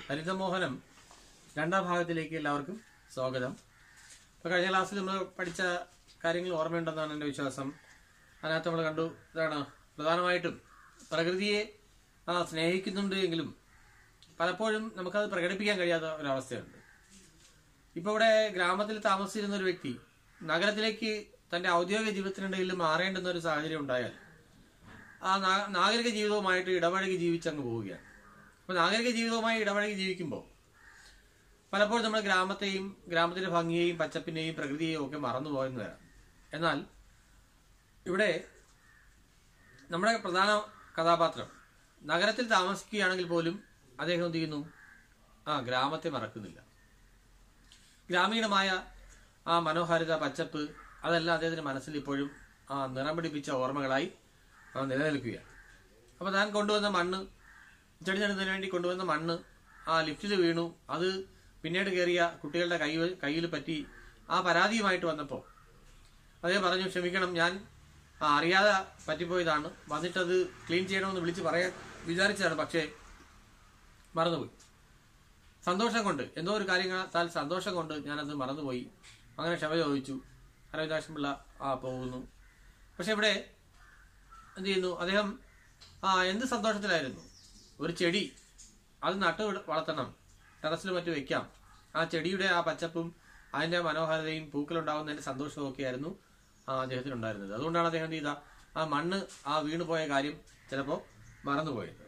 ഹരിതമോഹനം രണ്ടാം ഭാഗത്തിലേക്ക് എല്ലാവർക്കും സ്വാഗതം ഇപ്പോൾ കഴിഞ്ഞ ക്ലാസ്സിൽ നമ്മൾ പഠിച്ച കാര്യങ്ങൾ ഓർമ്മയുണ്ടെന്നാണ് എൻ്റെ വിശ്വാസം അതിനകത്ത് നമ്മൾ കണ്ടു ഇതാണ് പ്രധാനമായിട്ടും പ്രകൃതിയെ ആ, സ്നേഹിക്കുന്നുണ്ട് എങ്കിലും പലപ്പോഴും നമുക്കത് പ്രകടിപ്പിക്കാൻ കഴിയാത്ത ഒരവസ്ഥയുണ്ട് ഇപ്പോൾ ഇവിടെ ഗ്രാമത്തിൽ താമസിച്ചിരുന്ന ഒരു വ്യക്തി നഗരത്തിലേക്ക് തന്റെ ഔദ്യോഗിക ജീവിതത്തിനിടയിൽ മാറേണ്ടുന്ന ഒരു സാഹചര്യം ഉണ്ടായാൽ ആ നാ- നാഗരിക ജീവിതവുമായിട്ട് ഇടപഴകി ജീവിച്ചങ്ങ് പോവുകയാണ് അപ്പോൾ നാഗരിക ജീവിതവുമായി ഇടപഴകി ജീവിക്കുമ്പോൾ പലപ്പോഴും നമ്മൾ ഗ്രാമത്തെയും ഗ്രാമത്തിന്റെ ഭംഗിയെയും പച്ചപ്പിനെയും പ്രകൃതിയെയും ഒക്കെ മറന്നു പോയെന്ന് വരാം എന്നാൽ ഇവിടെ നമ്മുടെ പ്രധാന കഥാപാത്രം നഗരത്തിൽ താമസിക്കുകയാണെങ്കിൽ പോലും അദ്ദേഹം എന്ത് ചെയ്യുന്നു ആ ഗ്രാമത്തെ മറക്കുന്നില്ല ഗ്രാമീണമായ ആ മനോഹാരിത പച്ചപ്പ് അതെല്ലാം അദ്ദേഹത്തിന്റെ മനസ്സിൽ ഇപ്പോഴും ആ നിറം പിടിപ്പിച്ച ഓർമ്മകളായി ആ നിലനിൽക്കുകയാണ് അപ്പോൾ താൻ കൊണ്ടുവന്ന മണ്ണ് ചെടി നടുന്നതിന് വേണ്ടി കൊണ്ടുവന്ന മണ്ണ് ആ ലിഫ്റ്റിൽ വീണു അത് പിന്നീട് കയറിയ കുട്ടികളുടെ കൈ കയ്യിൽ പറ്റി ആ പരാതിയുമായിട്ട് വന്നപ്പോൾ അദ്ദേഹം പറഞ്ഞു ക്ഷമിക്കണം ഞാൻ ആ, അറിയാതെ പറ്റിപ്പോയതാണ് വന്നിട്ടത് ക്ലീൻ ചെയ്യണമെന്ന് വിളിച്ച് പറയാൻ വിചാരിച്ചതാണ് പക്ഷേ മറന്നുപോയി സന്തോഷം കൊണ്ട് എന്തോ ഒരു കാര്യങ്ങളാൽ സന്തോഷം കൊണ്ട് ഞാനത് മറന്നുപോയി അങ്ങനെ ക്ഷമ ചോദിച്ചു അരവിന്ദാക്ഷൻ പിള്ള ആ പോകുന്നു പക്ഷെ ഇവിടെ എന്ത് ചെയ്യുന്നു അദ്ദേഹം ആ എന്ത് സന്തോഷത്തിലായിരുന്നു ഒരു ചെടി അത് നട്ട് വിട- വളർത്തണം ടെറസിൽ മറ്റു വെക്കാം ആ ചെടിയുടെ ആ പച്ചപ്പും അതിന്റെ മനോഹാരിതയും പൂക്കളുണ്ടാവുന്നതിന്റെ സന്തോഷവും ഒക്കെ ആയിരുന്നു ആ അദ്ദേഹത്തിന് ഉണ്ടായിരുന്നത് അതുകൊണ്ടാണ് അദ്ദേഹം എന്ത് ചെയ്ത ആ മണ്ണ് ആ വീണുപോയ കാര്യം ചിലപ്പോൾ മറന്നുപോയത്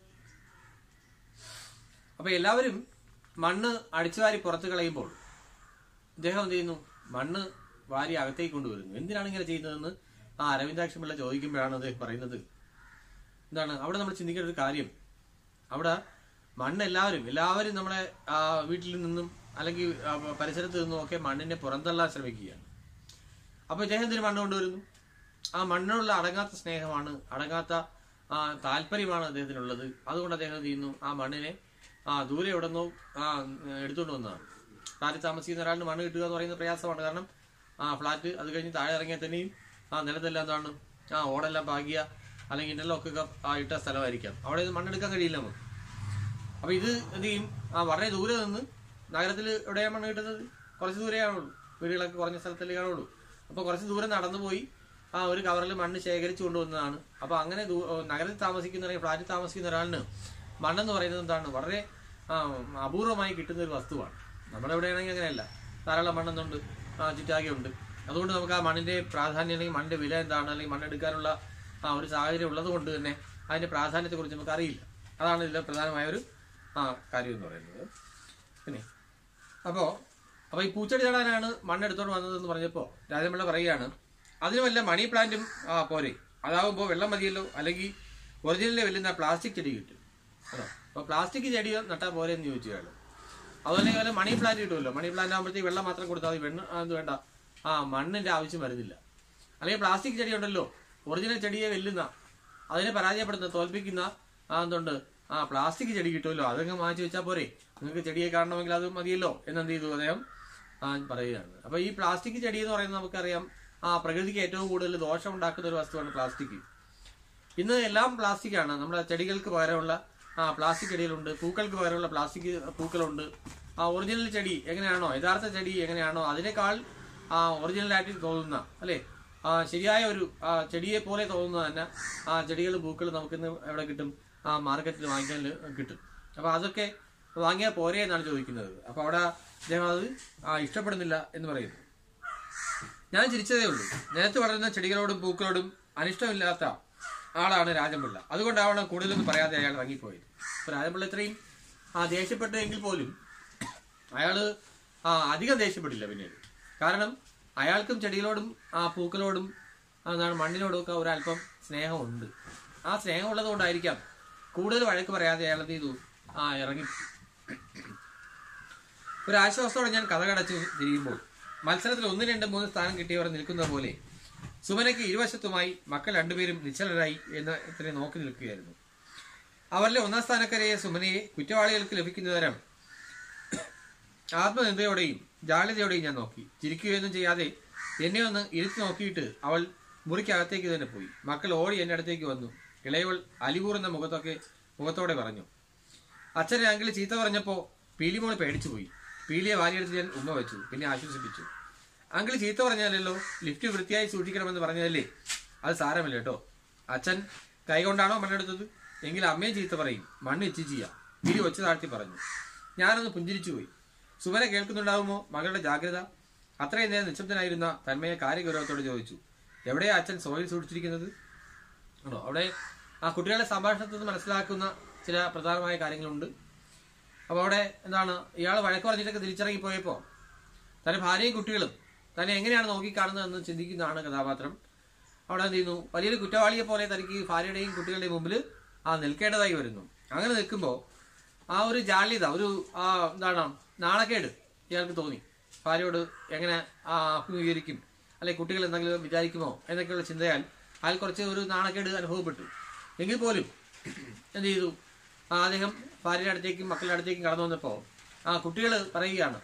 അപ്പൊ എല്ലാവരും മണ്ണ് അടിച്ചുവാരി പുറത്ത് കളയുമ്പോൾ ഇദ്ദേഹം എന്ത് ചെയ്യുന്നു മണ്ണ് വാരി അകത്തേക്ക് കൊണ്ടുവരുന്നു എന്തിനാണ് ഇങ്ങനെ ചെയ്യുന്നതെന്ന് ആ അരവിന്ദാക്ഷൻ പിള്ള ചോദിക്കുമ്പോഴാണ് അദ്ദേഹം പറയുന്നത് എന്താണ് അവിടെ നമ്മൾ ചിന്തിക്കേണ്ട ഒരു കാര്യം അവിടെ മണ്ണ് എല്ലാവരും എല്ലാവരും നമ്മളെ ആ, വീട്ടിൽ നിന്നും അല്ലെങ്കിൽ ആ, പരിസരത്ത് നിന്നും ഒക്കെ മണ്ണിനെ പുറന്തള്ളാൻ ശ്രമിക്കുകയാണ് അപ്പൊ ഇദ്ദേഹം എന്തിനു മണ്ണ് കൊണ്ടുവരുന്നു ആ മണ്ണിനുള്ള അടങ്ങാത്ത സ്നേഹമാണ് അടങ്ങാത്ത ആ, താല്പര്യമാണ് അദ്ദേഹത്തിനുള്ളത് അതുകൊണ്ട് അദ്ദേഹം എന്ത് ചെയ്യുന്നു ആ മണ്ണിനെ ആ ദൂരെ എവിടെന്നോ ആ എടുത്തുകൊണ്ട് വന്നതാണ് ഫ്ലാറ്റിൽ താമസിക്കുന്ന ഒരാളിന് മണ്ണ് കിട്ടുക എന്ന് പറയുന്നത് പ്രയാസമാണ് കാരണം ആ ഫ്ലാറ്റ് അത് കഴിഞ്ഞ് താഴെ ഇറങ്ങിയാൽ തന്നെയും ആ നിലത്തെല്ലാം എന്താണ് ആ ഓടെല്ലാം പാകിയ അല്ലെങ്കിൽ ഇന്റർലോക്ക് ഒക്കെ ആ ഇട്ട സ്ഥലമായിരിക്കാം അവിടെ ഇത് മണ്ണെടുക്കാൻ കഴിയില്ല നമുക്ക് അപ്പൊ ഇത് എന്ത് ചെയ്യും ആ വളരെ ദൂരെ നിന്ന് നഗരത്തിൽ എവിടെയാണ് മണ്ണ് കിട്ടുന്നത് കുറച്ച് ദൂരെ കാണുള്ളൂ വീടുകളൊക്കെ കുറഞ്ഞ സ്ഥലത്തല്ലേ കാണുള്ളൂ അപ്പൊ കുറച്ച് ദൂരം നടന്നു പോയി ആ ഒരു കവറിൽ മണ്ണ് ശേഖരിച്ചു കൊണ്ടുവന്നതാണ് അപ്പൊ അങ്ങനെ ദൂ- ഓ, നഗരത്തിൽ താമസിക്കുന്ന അല്ലെങ്കിൽ ഫ്ലാറ്റിൽ താമസിക്കുന്ന ഒരാളിന് മണ്ണെന്ന് പറയുന്നത് എന്താണ് വളരെ ആ, അപൂർവമായി കിട്ടുന്ന ഒരു വസ്തുവാണ് നമ്മുടെ എവിടെയാണെങ്കിൽ അങ്ങനെയല്ല ധാരാളം മണ്ണെന്നുണ്ട് ആ ചുറ്റാകെ ഉണ്ട് അതുകൊണ്ട് നമുക്ക് ആ മണ്ണിന്റെ പ്രാധാന്യം അല്ലെങ്കിൽ മണ്ണിന്റെ വില എന്താണ് അല്ലെങ്കിൽ മണ്ണെടുക്കാനുള്ള ആ ഒരു സാഹചര്യം ഉള്ളത് കൊണ്ട് തന്നെ അതിന്റെ പ്രാധാന്യത്തെ കുറിച്ച് നമുക്ക് അറിയില്ല അതാണ് ഇതിലെ പ്രധാനമായ ഒരു ആ കാര്യം എന്ന് പറയുന്നത് പിന്നെ അപ്പോ അപ്പൊ ഈ പൂച്ചെടി നടാനാണ് മണ്ണെടുത്തോണ്ട് വന്നതെന്ന് പറഞ്ഞപ്പോ രാജപിള്ള പറയുകയാണ് അതിന് വല്ല മണി പ്ലാന്റും ആ പോരെ അതാവുമ്പോ വെള്ളം മതിയല്ലോ അല്ലെങ്കിൽ ഒറിജിനലിലെ വെല്ലുന്ന പ്ലാസ്റ്റിക് ചെടി കിട്ടും അതോ അപ്പൊ പ്ലാസ്റ്റിക് ചെടി നട്ടാ പോരെ എന്ന് ചോദിച്ചു അയാൾ അതുപോലെ വല്ല മണി പ്ലാന്റ് കിട്ടുമല്ലോ മണി പ്ലാന്റ് ആകുമ്പോഴത്തേക്ക് വെള്ളം മാത്രം കൊടുത്താൽ മതി വെണ്ണ അത് വേണ്ട ആ മണ്ണിന്റെ ആവശ്യം വരുന്നില്ല അല്ലെങ്കിൽ പ്ലാസ്റ്റിക് ചെടി ഉണ്ടല്ലോ ഒറിജിനൽ ചെടിയെ വെല്ലുന്ന അതിനെ പരാജയപ്പെടുന്ന തോൽപ്പിക്കുന്ന ആ എന്തുണ്ട് ആ പ്ലാസ്റ്റിക് ചെടി കിട്ടുമല്ലോ അതങ്ങ് മാറ്റി വെച്ചാൽ പോരെ നിങ്ങൾക്ക് ചെടിയെ കാണണമെങ്കിൽ അത് മതിയല്ലോ എന്നെന്ത് ചെയ്തു അദ്ദേഹം ആ പറയുകയാണ് അപ്പൊ ഈ പ്ലാസ്റ്റിക് ചെടി എന്ന് പറയുന്നത് നമുക്കറിയാം ആ പ്രകൃതിക്ക് ഏറ്റവും കൂടുതൽ ദോഷം ഉണ്ടാക്കുന്ന ഒരു വസ്തുവാണ് പ്ലാസ്റ്റിക് ഇന്ന് എല്ലാം പ്ലാസ്റ്റിക് ആണ് നമ്മുടെ ചെടികൾക്ക് പകരമുള്ള ആ പ്ലാസ്റ്റിക് ചെടികളുണ്ട് പൂക്കൾക്ക് പകരമുള്ള പ്ലാസ്റ്റിക് പൂക്കളുണ്ട് ആ ഒറിജിനൽ ചെടി എങ്ങനെയാണോ യഥാർത്ഥ ചെടി എങ്ങനെയാണോ അതിനേക്കാൾ ആ ഒറിജിനൽ ആയിട്ട് തോന്നുന്ന അല്ലെ ആ ശരിയായ ഒരു ആ ചെടിയെ പോലെ തോന്നുന്ന തന്നെ ആ ചെടികളും പൂക്കളും നമുക്കിന്ന് എവിടെ കിട്ടും ആ മാർക്കറ്റിൽ വാങ്ങിക്കാൻ കിട്ടും അപ്പൊ അതൊക്കെ വാങ്ങിയാൽ പോരെ എന്നാണ് ചോദിക്കുന്നത് അപ്പൊ അവിടെ അദ്ദേഹം അത് ആ ഇഷ്ടപ്പെടുന്നില്ല എന്ന് പറയുന്നു ഞാൻ ചിരിച്ചതേ ഉള്ളൂ നിലത്ത് വളരുന്ന ചെടികളോടും പൂക്കളോടും അനിഷ്ടമില്ലാത്ത ആളാണ് രാജൻപിള്ള അതുകൊണ്ടാവണം കൂടുതലൊന്നും പറയാതെ അയാൾ ഇറങ്ങിപ്പോയത് അപ്പൊ രാജൻപിള്ള ഇത്രയും ആ ദേഷ്യപ്പെട്ടെങ്കിൽ പോലും അയാള് ആ അധികം ദേഷ്യപ്പെട്ടില്ല പിന്നീട് കാരണം അയാൾക്കും ചെടികളോടും ആ പൂക്കളോടും ആ എന്താണ് മണ്ണിനോടും ഒക്കെ ഒരല്പം സ്നേഹമുണ്ട് ആ സ്നേഹമുള്ളത് കൊണ്ടായിരിക്കാം കൂടുതൽ വഴക്ക് പറയാതെ അയാൾ എന്ത് ചെയ്തു ആ ഇറങ്ങി ഒരു ആശ്വാസത്തോടെ ഞാൻ കഥ കടച്ചു തിരിയുമ്പോൾ മത്സരത്തിൽ ഒന്ന് രണ്ട് മൂന്ന് സ്ഥാനം കിട്ടിയവർ നിൽക്കുന്ന പോലെ സുമനയ്ക്ക് ഇരുവശത്തുമായി മക്കൾ രണ്ടുപേരും നിശ്ചലരായി എന്ന ഇത്രയും നോക്കി നിൽക്കുകയായിരുന്നു അവരിലെ ഒന്നാം സ്ഥാനക്കാരിയെ സുമനയെ കുറ്റവാളികൾക്ക് ലഭിക്കുന്ന തരം ആത്മനിന്ദയോടെയും ജാള്യതയോടെയും ഞാൻ നോക്കി ചിരിക്കുകയൊന്നും ചെയ്യാതെ എന്നെ ഒന്ന് ഇരുത്തി നോക്കിയിട്ട് അവൾ മുറിക്കകത്തേക്ക് തന്നെ പോയി മക്കൾ ഓടി എന്റെ അടുത്തേക്ക് വന്നു ഇളയവൾ അലികൂറുന്ന മുഖത്തൊക്കെ മുഖത്തോടെ പറഞ്ഞു അച്ഛനെ അങ്കിൾ ചീത്ത പറഞ്ഞപ്പോ പീലിമോള് പേടിച്ചു പോയി പീലിയെ വാരിയെടുത്ത് ഞാൻ ഉമ്മ വെച്ചു പിന്നെ ആശ്വസിപ്പിച്ചു അങ്കിൾ ചീത്ത പറഞ്ഞാലല്ലോ ലിഫ്റ്റ് വൃത്തിയായി സൂക്ഷിക്കണമെന്ന് പറഞ്ഞതല്ലേ അത് സാരമില്ല കേട്ടോ അച്ഛൻ കൈകൊണ്ടാണോ മണ്ണെടുത്തത് എങ്കിൽ അമ്മയും ചീത്ത പറയും മണ്ണ് എച്ചി ചെയ്യാം പീലി ഒച്ച താഴ്ത്തി പറഞ്ഞു ഞാനൊന്ന് പുഞ്ചിരിച്ചു പോയി സുമന കേൾക്കുന്നുണ്ടാവുമോ മകളുടെ ജാഗ്രത അത്രയും നേരം നിശബ്ദനായിരുന്ന തന്മയെ കാര്യഗൗരവത്തോട് ചോദിച്ചു എവിടെയാ അച്ഛൻ സോയിൽ സൂക്ഷിച്ചിരിക്കുന്നത് ആണോ അവിടെ ആ കുട്ടികളുടെ സംഭാഷണത്തിൽ നിന്ന് മനസ്സിലാക്കുന്ന ചില പ്രധാനമായ കാര്യങ്ങളുണ്ട് അപ്പോൾ അവിടെ എന്താണ് ഇയാൾ വഴക്ക് പറഞ്ഞിട്ടൊക്കെ തിരിച്ചിറങ്ങി പോയപ്പോൾ തന്റെ ഭാര്യയും കുട്ടികളും തന്നെ എങ്ങനെയാണ് നോക്കിക്കാണുന്നതെന്ന് ചിന്തിക്കുന്നതാണ് കഥാപാത്രം അവിടെ എന്ത് ചെയ്യുന്നു വലിയൊരു കുറ്റവാളിയെ പോലെ തനിക്ക് ഭാര്യയുടെയും കുട്ടികളുടെയും മുമ്പിൽ ആ നിൽക്കേണ്ടതായി വരുന്നു അങ്ങനെ നിൽക്കുമ്പോൾ ആ ഒരു ജാള്യത ഒരു ആ എന്താണ് നാണക്കേട് ഇയാൾക്ക് തോന്നി ഭാര്യയോട് എങ്ങനെ ആ അഭിമുഖീകരിക്കും അല്ലെ കുട്ടികൾ എന്തെങ്കിലും വിചാരിക്കുമോ എന്നൊക്കെയുള്ള ചിന്തയാൽ അയാൾ കുറച്ച് ഒരു നാണക്കേട് അനുഭവപ്പെട്ടു എങ്കിൽ പോലും എന്ത് ചെയ്തു ആ അദ്ദേഹം ഭാര്യയുടെ അടുത്തേക്കും മക്കളുടെ അടുത്തേക്കും കടന്നു വന്നപ്പോൾ ആ കുട്ടികൾ പറയുകയാണ്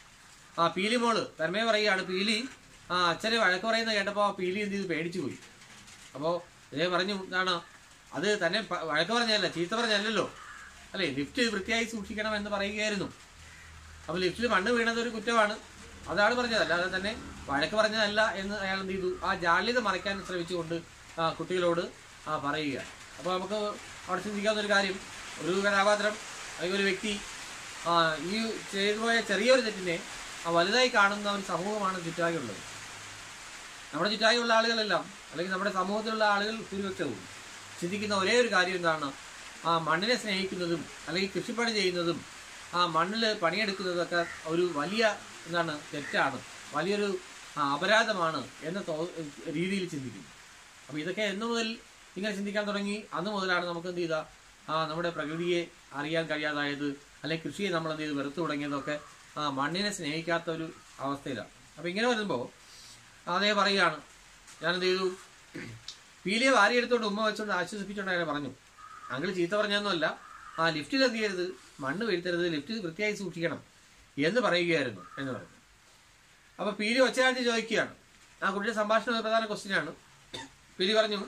ആ പീലി മോള് തന്മയ പറയുകയാണ് പീലി ആ അച്ഛനെ വഴക്ക് പറയുന്നത് കേട്ടപ്പോൾ ആ പീലി എന്ത് ചെയ്തു പേടിച്ചു പോയി അപ്പോൾ ഇതേ പറഞ്ഞു എന്താണ് അത് തന്നെ പ- വഴക്ക് പറഞ്ഞല്ല ചീത്ത പറഞ്ഞല്ലല്ലോ അല്ലേ ലിഫ്റ്റ് വൃത്തിയായി സൂക്ഷിക്കണം എന്ന് പറയുകയായിരുന്നു അപ്പോൾ ലിഫ്റ്റിൽ മണ്ണ് വീണത് ഒരു കുറ്റമാണ് അതാണ് പറഞ്ഞത് അല്ലാതെ തന്നെ വഴക്ക് പറഞ്ഞതല്ല എന്ന് അയാൾ എന്ത് ചെയ്തു ആ ജാള്യത മറയ്ക്കാൻ ശ്രമിച്ചുകൊണ്ട് ആ കുട്ടികളോട് ആ പറയുക അപ്പോൾ നമുക്ക് അവിടെ ചിന്തിക്കാവുന്ന ഒരു കാര്യം ഒരു കഥാപാത്രം അല്ലെങ്കിൽ ഒരു വ്യക്തി ആ ഈ ചെയ്തു പോയ ചെറിയൊരു തെറ്റിനെ ആ വലുതായി കാണുന്ന ഒരു സമൂഹമാണ് ചുറ്റാകെയുള്ളത് നമ്മുടെ ചുറ്റാകെയുള്ള ആളുകളെല്ലാം അല്ലെങ്കിൽ നമ്മുടെ സമൂഹത്തിലുള്ള ആളുകൾ ഭൂരിപക്ഷവും ചിന്തിക്കുന്ന ഒരേ ഒരു കാര്യം എന്താണ് ആ മണ്ണിനെ സ്നേഹിക്കുന്നതും അല്ലെങ്കിൽ കൃഷിപ്പണി ചെയ്യുന്നതും ആ മണ്ണിൽ പണിയെടുക്കുന്നതൊക്കെ ഒരു വലിയ എന്താണ് തെറ്റാണ് വലിയൊരു ആ, അപരാധമാണ് എന്ന തോ രീതിയിൽ ചിന്തിക്കും അപ്പോൾ ഇതൊക്കെ എന്ന് മുതൽ ഇങ്ങനെ ചിന്തിക്കാൻ തുടങ്ങി അന്ന് മുതലാണ് നമുക്ക് എന്ത് ചെയ്ത ആ നമ്മുടെ പ്രകൃതിയെ അറിയാൻ കഴിയാതായത് അല്ലെങ്കിൽ കൃഷിയെ നമ്മൾ എന്ത് ചെയ്ത് വെറുത്തു തുടങ്ങിയതൊക്കെ ആ മണ്ണിനെ സ്നേഹിക്കാത്ത ഒരു അവസ്ഥയിലാണ് അപ്പോൾ ഇങ്ങനെ വരുമ്പോൾ അതേ പറയുകയാണ് ഞാനെന്ത് ചെയ്തു പീലിയെ വാരിയെടുത്തോണ്ട് ഉമ്മ വെച്ചോണ്ട് ആശ്വസിപ്പിച്ചോണ്ട് അയാളെ പറഞ്ഞു അങ്കിൾ ചീത്ത പറഞ്ഞൊന്നുമല്ല ആ ലിഫ്റ്റിൽ എന്ത് ചെയ്യരുത് മണ്ണ് വീഴ്ത്തരുത് ലിഫ്റ്റ് വൃത്തിയായി സൂക്ഷിക്കണം എന്ന് പറയുകയായിരുന്നു എന്ന് പറഞ്ഞു അപ്പൊ പീലി ഒച്ചയാഴ്ച ചോദിക്കുകയാണ് ആ കുട്ടിയുടെ സംഭാഷണം ഒരു പ്രധാന ക്വസ്റ്റ്യൻ ആണ് പീലി പറഞ്ഞു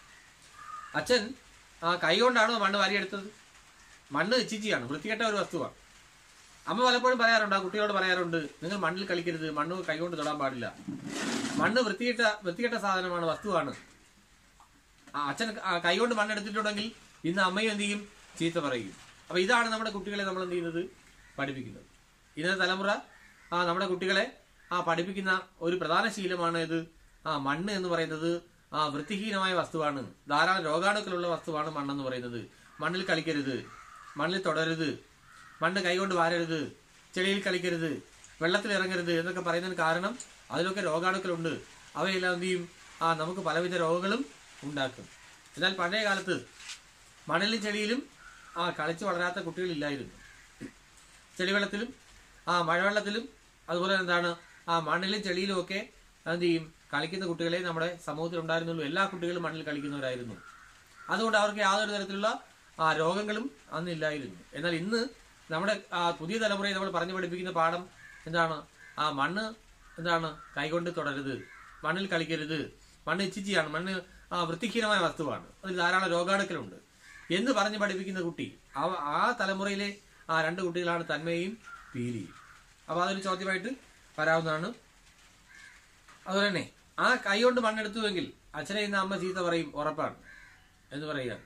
അച്ഛൻ ആ കൈ കൊണ്ടാണോ മണ്ണ് വാരിയെടുത്തത് മണ്ണ് ചിച്ചിയാണ് വൃത്തികെട്ട ഒരു വസ്തുവാണ് അമ്മ പലപ്പോഴും പറയാറുണ്ട് ആ കുട്ടികളോട് പറയാറുണ്ട് നിങ്ങൾ മണ്ണിൽ കളിക്കരുത് മണ്ണ് കൈകൊണ്ട് തൊടാൻ പാടില്ല മണ്ണ് വൃത്തികെട്ട വൃത്തികെട്ട സാധനമാണ് വസ്തുവാണ് ആ അച്ഛൻ ആ കൈകൊണ്ട് മണ്ണെടുത്തിട്ടുണ്ടെങ്കിൽ ഇന്ന് അമ്മയും എന്ത് ചെയ്യും ചീത്ത പറയും അപ്പൊ ഇതാണ് നമ്മുടെ കുട്ടികളെ നമ്മൾ എന്ത് ചെയ്യുന്നത് പഠിപ്പിക്കുന്നത് ഇന്നത്തെ തലമുറ ആ നമ്മുടെ കുട്ടികളെ ആ പഠിപ്പിക്കുന്ന ഒരു പ്രധാന ശീലമാണ് ഇത് ആ മണ്ണ് എന്ന് പറയുന്നത് ആ വൃത്തിഹീനമായ വസ്തുവാണ് ധാരാളം രോഗാണുക്കളുള്ള വസ്തുവാണ് മണ്ണെന്ന് പറയുന്നത് മണ്ണിൽ കളിക്കരുത് മണ്ണിൽ തുടരുത് മണ്ണ് കൈകൊണ്ട് വാരരുത് ചെളിയിൽ കളിക്കരുത് വെള്ളത്തിൽ ഇറങ്ങരുത് എന്നൊക്കെ പറയുന്നതിന് കാരണം അതിലൊക്കെ രോഗാണുക്കളുണ്ട് അവയെല്ലാം എന്ത് ചെയ്യും ആ നമുക്ക് പലവിധ രോഗങ്ങളും ഉണ്ടാക്കും എന്നാൽ പഴയ കാലത്ത് മണലിലും ചെളിയിലും ആ കളിച്ച് വളരാത്ത കുട്ടികളില്ലായിരുന്നു ചെളിവെള്ളത്തിലും ആ മഴവെള്ളത്തിലും അതുപോലെ എന്താണ് ആ മണ്ണിലും ചെളിയിലും ഒക്കെ എന്ത് ചെയ്യും കളിക്കുന്ന കുട്ടികളെ നമ്മുടെ സമൂഹത്തിൽ ഉണ്ടായിരുന്നുള്ളൂ എല്ലാ കുട്ടികളും മണ്ണിൽ കളിക്കുന്നവരായിരുന്നു അതുകൊണ്ട് അവർക്ക് യാതൊരു തരത്തിലുള്ള ആ രോഗങ്ങളും അന്നില്ലായിരുന്നു എന്നാൽ ഇന്ന് നമ്മുടെ ആ പുതിയ തലമുറയെ നമ്മൾ പറഞ്ഞു പഠിപ്പിക്കുന്ന പാഠം എന്താണ് ആ മണ്ണ് എന്താണ് കൈകൊണ്ട് തുടരുത് മണ്ണിൽ കളിക്കരുത് മണ്ണ് ഇച്ചിച്ചിയാണ് മണ്ണ് ആ വൃത്തിഹീനമായ വസ്തുവാണ് അതിൽ ധാരാളം രോഗാണുക്കളുണ്ട് എന്ന് പറഞ്ഞ് പഠിപ്പിക്കുന്ന കുട്ടി അവ ആ തലമുറയിലെ ആ രണ്ട് കുട്ടികളാണ് തന്മയും പീലിയും അപ്പൊ അതൊരു ചോദ്യമായിട്ട് വരാവുന്നതാണ് അതുപോലെ തന്നെ ആ കൈ കൊണ്ട് മണ്ണെടുത്തുവെങ്കിൽ അച്ഛനെ ഇന്ന് അമ്മ ചീത്ത പറയും ഉറപ്പാണ് എന്ന് പറയുകയാണ്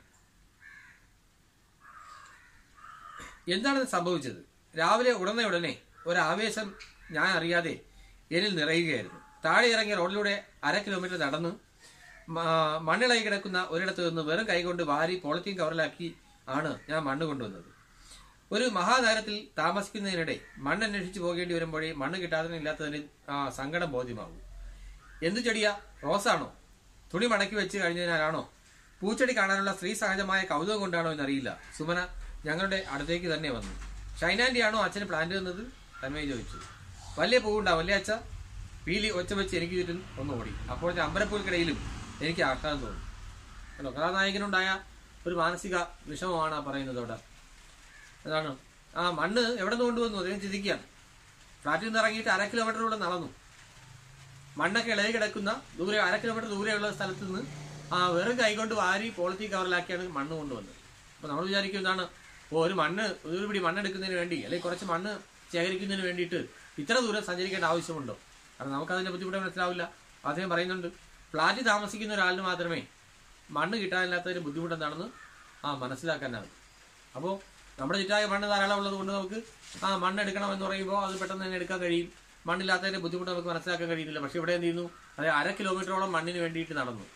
എന്താണ് സംഭവിച്ചത് രാവിലെ ഉടനെ ഉടനെ ഒരാവേശം ഞാൻ അറിയാതെ എന്നിൽ നിറയുകയായിരുന്നു താഴെ ഇറങ്ങിയ റോഡിലൂടെ അര കിലോമീറ്റർ നടന്ന് മ- മണ്ണിളകി കിടക്കുന്ന ഒരിടത്ത് നിന്ന് വെറും കൈകൊണ്ട് വാരി പോളിത്തീൻ കവറിലാക്കി ആണ് ഞാൻ മണ്ണ് കൊണ്ടുവന്നത് ഒരു മഹാനഗരത്തിൽ താമസിക്കുന്നതിനിടെ മണ്ണ് അന്വേഷിച്ച് പോകേണ്ടി വരുമ്പോഴേ മണ്ണ് കിട്ടാതെ ഇല്ലാത്തതിന് ആ സങ്കടം ബോധ്യമാകും എന്തു ചെടിയാ റോസാണോ തുണി മടക്കി വെച്ച് കഴിഞ്ഞതിനാലാണോ പൂച്ചെടി കാണാനുള്ള സ്ത്രീ സഹജമായ കൗതുകം കൊണ്ടാണോ എന്നറിയില്ല സുമന ഞങ്ങളുടെ അടുത്തേക്ക് തന്നെ വന്നു ഷൈനാൻഡി ആണോ അച്ഛന് പ്ലാന്റ് തന്നത് തന്മയി ചോദിച്ചു വലിയ പൂവുണ്ടാവും അല്ലേ അച്ഛ പീലി ഒച്ച വെച്ച് എനിക്ക് ചുറ്റും ഒന്ന് ഓടി അപ്പോഴത്തെ അമ്പരപ്പൂൽക്കിടയിലും എനിക്ക് ആഹ്ലാദം തോന്നി അല്ലോ കഥാനായകനുണ്ടായ ഒരു മാനസിക വിഷമമാണ് ആ പറയുന്നത് അവിടെ അതാണ് ആ മണ്ണ് എവിടെ നിന്ന് കൊണ്ടുവന്നു അദ്ദേഹം ചിന്തിക്കുകയാണ് ഫ്ലാറ്റിൽ നിന്ന് ഇറങ്ങിയിട്ട് അര കിലോമീറ്ററിലൂടെ നടന്നു മണ്ണൊക്കെ ഇളകി കിടക്കുന്ന ദൂരെ അര കിലോമീറ്റർ ദൂരെയുള്ള സ്ഥലത്ത് നിന്ന് ആ വെറും കൈകൊണ്ട് വാരി പോളിത്തീൻ കവറിലാക്കിയാണ് മണ്ണ് കൊണ്ടുവന്നത് അപ്പൊ നമ്മൾ വിചാരിക്കും എന്താണ് അപ്പോൾ ഒരു മണ്ണ് ഒരു പിടി മണ്ണെടുക്കുന്നതിന് വേണ്ടി അല്ലെങ്കിൽ കുറച്ച് മണ്ണ് ശേഖരിക്കുന്നതിന് വേണ്ടിയിട്ട് ഇത്ര ദൂരം സഞ്ചരിക്കേണ്ട ആവശ്യമുണ്ടോ കാരണം നമുക്കതിന്റെ ബുദ്ധിമുട്ട് മനസ്സിലാവില്ല അദ്ദേഹം പറയുന്നുണ്ട് ഫ്ലാറ്റിൽ താമസിക്കുന്ന ഒരാളിന് മാത്രമേ മണ്ണ് കിട്ടാനില്ലാത്തതിന് ബുദ്ധിമുട്ട് എന്താണെന്ന് ആ മനസ്സിലാക്കാനാകും അപ്പോൾ നമ്മുടെ ചുറ്റായ മണ്ണ് ധാരാളം ഉള്ളത് കൊണ്ട് നമുക്ക് ആ മണ്ണ് എടുക്കണം എന്ന് പറയുമ്പോൾ അത് പെട്ടെന്ന് തന്നെ എടുക്കാൻ കഴിയും മണ്ണില്ലാത്തതിന്റെ ബുദ്ധിമുട്ട് നമുക്ക് മനസ്സിലാക്കാൻ കഴിയുന്നില്ല പക്ഷെ ഇവിടെ എന്ത് ചെയ്യുന്നു അത് അര കിലോമീറ്ററോളം മണ്ണിന് വേണ്ടിയിട്ട് നടന്നു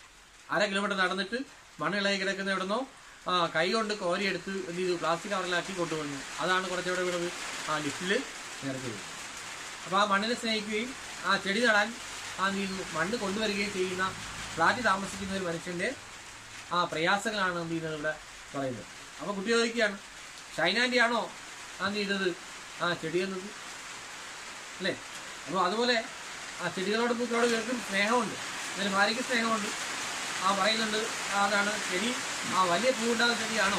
അര കിലോമീറ്റർ നടന്നിട്ട് മണ്ണ് ഇളകി കിടക്കുന്ന എവിടുന്നോ ആ കൈ കൊണ്ട് കോരിയെടുത്ത് എന്ത് ചെയ്തു പ്ലാസ്റ്റിക് കവറിലാക്കി കൊണ്ടുവന്നു അതാണ് കുറച്ചുകൂടെ വീണത് ആ ലിഫ്റ്റിൽ നിറച്ചത് അപ്പോൾ ആ മണ്ണിനെ സ്നേഹിക്കുകയും ആ ചെടി നടാൻ ആ എന്ത് ചെയ്യുന്നു മണ്ണ് കൊണ്ടുവരികയും ചെയ്യുന്ന ഫ്ലാറ്റിൽ താമസിക്കുന്ന ഒരു മനുഷ്യന്റെ ആ പ്രയാസങ്ങളാണ് എന്ത് ചെയ്യുന്നത് ഇവിടെ പറയുന്നത് അപ്പോൾ കുട്ടി ചോദിക്കുകയാണ് ഷൈനാൻ്റെ ആണോ ആ എന്ത് ചെയ്തത് ആ ചെടി എന്നത് അല്ലേ അപ്പോൾ അതുപോലെ ആ ചെടികളോട് പൂക്കളോട് ഇവർക്കും സ്നേഹമുണ്ട് എന്നാലും ഭാര്യയ്ക്ക് സ്നേഹമുണ്ട് ആ പറയുന്നുണ്ട് അതാണ് ചെടി ആ വലിയ പൂവുണ്ടാകുന്ന ചെടിയാണോ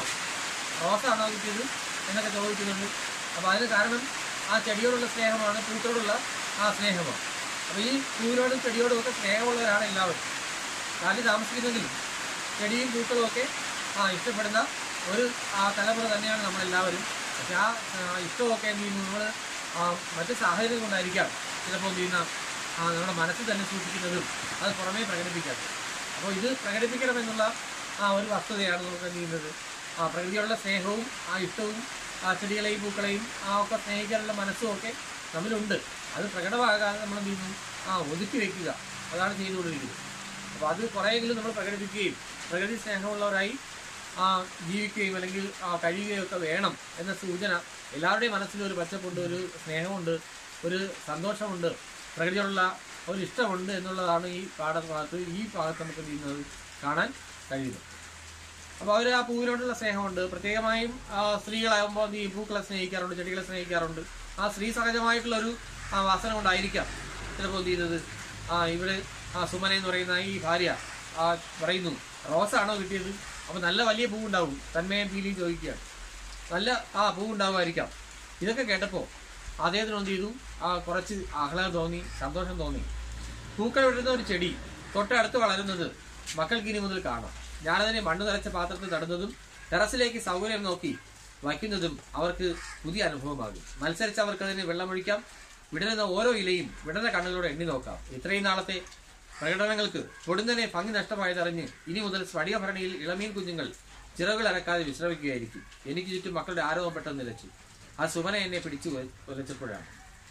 റോസാണോ കിട്ടിയത് എന്നൊക്കെ ചോദിക്കുന്നുണ്ട് അപ്പോൾ അതിന് കാരണം ആ ചെടിയോടുള്ള സ്നേഹമാണ് പൂക്കളോടുള്ള ആ സ്നേഹമാണ് അപ്പോൾ ഈ പൂവിനോടും ചെടിയോടും ഒക്കെ സ്നേഹമുള്ളവരാണ് എല്ലാവരും കാലിൽ താമസിക്കുന്നെങ്കിലും ചെടിയും പൂക്കളും ഒക്കെ ആ ഇഷ്ടപ്പെടുന്ന ഒരു ആ തലമുറ തന്നെയാണ് നമ്മളെല്ലാവരും പക്ഷെ ആ ആ, ഇഷ്ടമൊക്കെ എന്ത് ചെയ്യുന്നു നമ്മൾ മറ്റ് സാഹചര്യം കൊണ്ടായിരിക്കാം ചിലപ്പോൾ എന്ത് ചെയ്യുന്ന ആ, നമ്മുടെ മനസ്സിൽ തന്നെ സൂക്ഷിക്കുന്നതും അത് പുറമേ പ്രകടിപ്പിക്കാത്തത് അപ്പോൾ ഇത് പ്രകടിപ്പിക്കണമെന്നുള്ള ആ ഒരു വസ്തുതയാണ് നമുക്ക് എന്ത് ചെയ്യുന്നത് ആ പ്രകൃതിയോടുള്ള സ്നേഹവും ആ ഇഷ്ടവും ആ ചെടികളെയും പൂക്കളെയും ആ ഒക്കെ സ്നേഹിക്കാനുള്ള മനസ്സും ഒക്കെ നമ്മളുണ്ട് അത് പ്രകടമാകാതെ നമ്മൾ എന്ത് ചെയ്യുന്നു ആ ഒതുക്കി വെക്കുക അതാണ് ചെയ്തുകൊണ്ടിരിക്കുന്നത് അപ്പോൾ അത് കുറേയെങ്കിലും നമ്മൾ പ്രകടിപ്പിക്കുകയും പ്രകൃതി സ്നേഹമുള്ളവരായി ആ, ജീവിക്കുകയും അല്ലെങ്കിൽ ആ, കഴിയുകയും ഒക്കെ വേണം എന്ന സൂചന എല്ലാവരുടെയും മനസ്സിൽ ഒരു പച്ചപ്പുണ്ട് ഒരു സ്നേഹമുണ്ട് ഒരു സന്തോഷമുണ്ട് പ്രകൃതിയോടുള്ള ഒരു ഇഷ്ടമുണ്ട് എന്നുള്ളതാണ് ഈ പാഠഭാഗത്ത് ഈ ഭാഗത്ത് നമുക്ക് എന്ത് ചെയ്യുന്നത് കാണാൻ കഴിയുന്നത് അപ്പോൾ അവർ ആ പൂവിനോടുള്ള സ്നേഹമുണ്ട് പ്രത്യേകമായും ആ, സ്ത്രീകളാകുമ്പോൾ എന്ത് ചെയ്യും പൂക്കളെ സ്നേഹിക്കാറുണ്ട് ചെടികളെ സ്നേഹിക്കാറുണ്ട് ആ സ്ത്രീ സഹജമായിട്ടുള്ള ഒരു ആ, വാസന കൊണ്ടായിരിക്കാം ചിലപ്പോൾ എന്ത് ചെയ്യുന്നത് ആ ഇവിടെ ആ സുമന എന്ന് പറയുന്ന ഈ ഭാര്യ ആ പറയുന്നു റോസാണോ കിട്ടിയത് അപ്പോൾ നല്ല വലിയ പൂവുണ്ടാവും തന്മയം പീലി ചോദിക്കുകയാണ് നല്ല ആ പൂവുണ്ടാവുമായിരിക്കാം ഇതൊക്കെ കേട്ടപ്പോൾ അദ്ദേഹത്തിന് എന്ത് ചെയ്തു ആ കുറച്ച് ആഹ്ലാദം തോന്നി സന്തോഷം തോന്നി പൂക്കൾ വിടുന്ന ഒരു ചെടി തൊട്ടടുത്ത് വളരുന്നത് മക്കൾക്ക് ഇനി മുതൽ കാണാം ഞാനതിനെ മണ്ണ് നിറച്ച പാത്രത്തിൽ നടുന്നതും ടെറസിലേക്ക് സൗകര്യം നോക്കി വയ്ക്കുന്നതും അവർക്ക് പുതിയ അനുഭവമാകും മത്സരിച്ച് അവർക്ക് അതിന് വെള്ളമൊഴിക്കാം വിടരുന്ന ഓരോ ഇലയും വിടരുന്ന കണ്ണുകളോടെ എണ്ണി നോക്കാം ഇത്രയും നാളത്തെ പ്രകടനങ്ങൾക്ക് പൊടുന്നനെ ഭംഗി നഷ്ടമായതറിഞ്ഞ് ഇനി മുതൽ സ്ഫടികഭരണിയിൽ ഇളമീൻ കുഞ്ഞുങ്ങൾ ചിറകുകൾ അരക്കാതെ വിശ്രമിക്കുകയായിരിക്കും എനിക്ക് ചുറ്റും മക്കളുടെ ആരോപം പെട്ടെന്ന് നിലച്ചു ആ സുമന എന്നെ പിടിച്ചു ഉര- ഉരച്ചപ്പോഴാണ്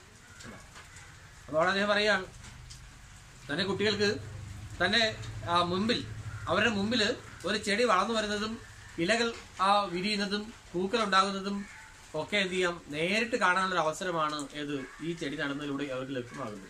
അപ്പോൾ അദ്ദേഹം പറയുകയാണ് തന്നെ കുട്ടികൾക്ക് തന്നെ ആ മുമ്പിൽ അവരുടെ മുമ്പിൽ ഒരു ചെടി വളർന്നു വരുന്നതും ഇലകൾ ആ വിരിയുന്നതും പൂക്കൾ ഉണ്ടാകുന്നതും ഒക്കെ എന്ത് ചെയ്യാം നേരിട്ട് കാണാനുള്ള ഒരു അവസരമാണ് ഏത് ഈ ചെടി നടുന്നതിലൂടെ അവർക്ക് ലഭ്യമാകുന്നത്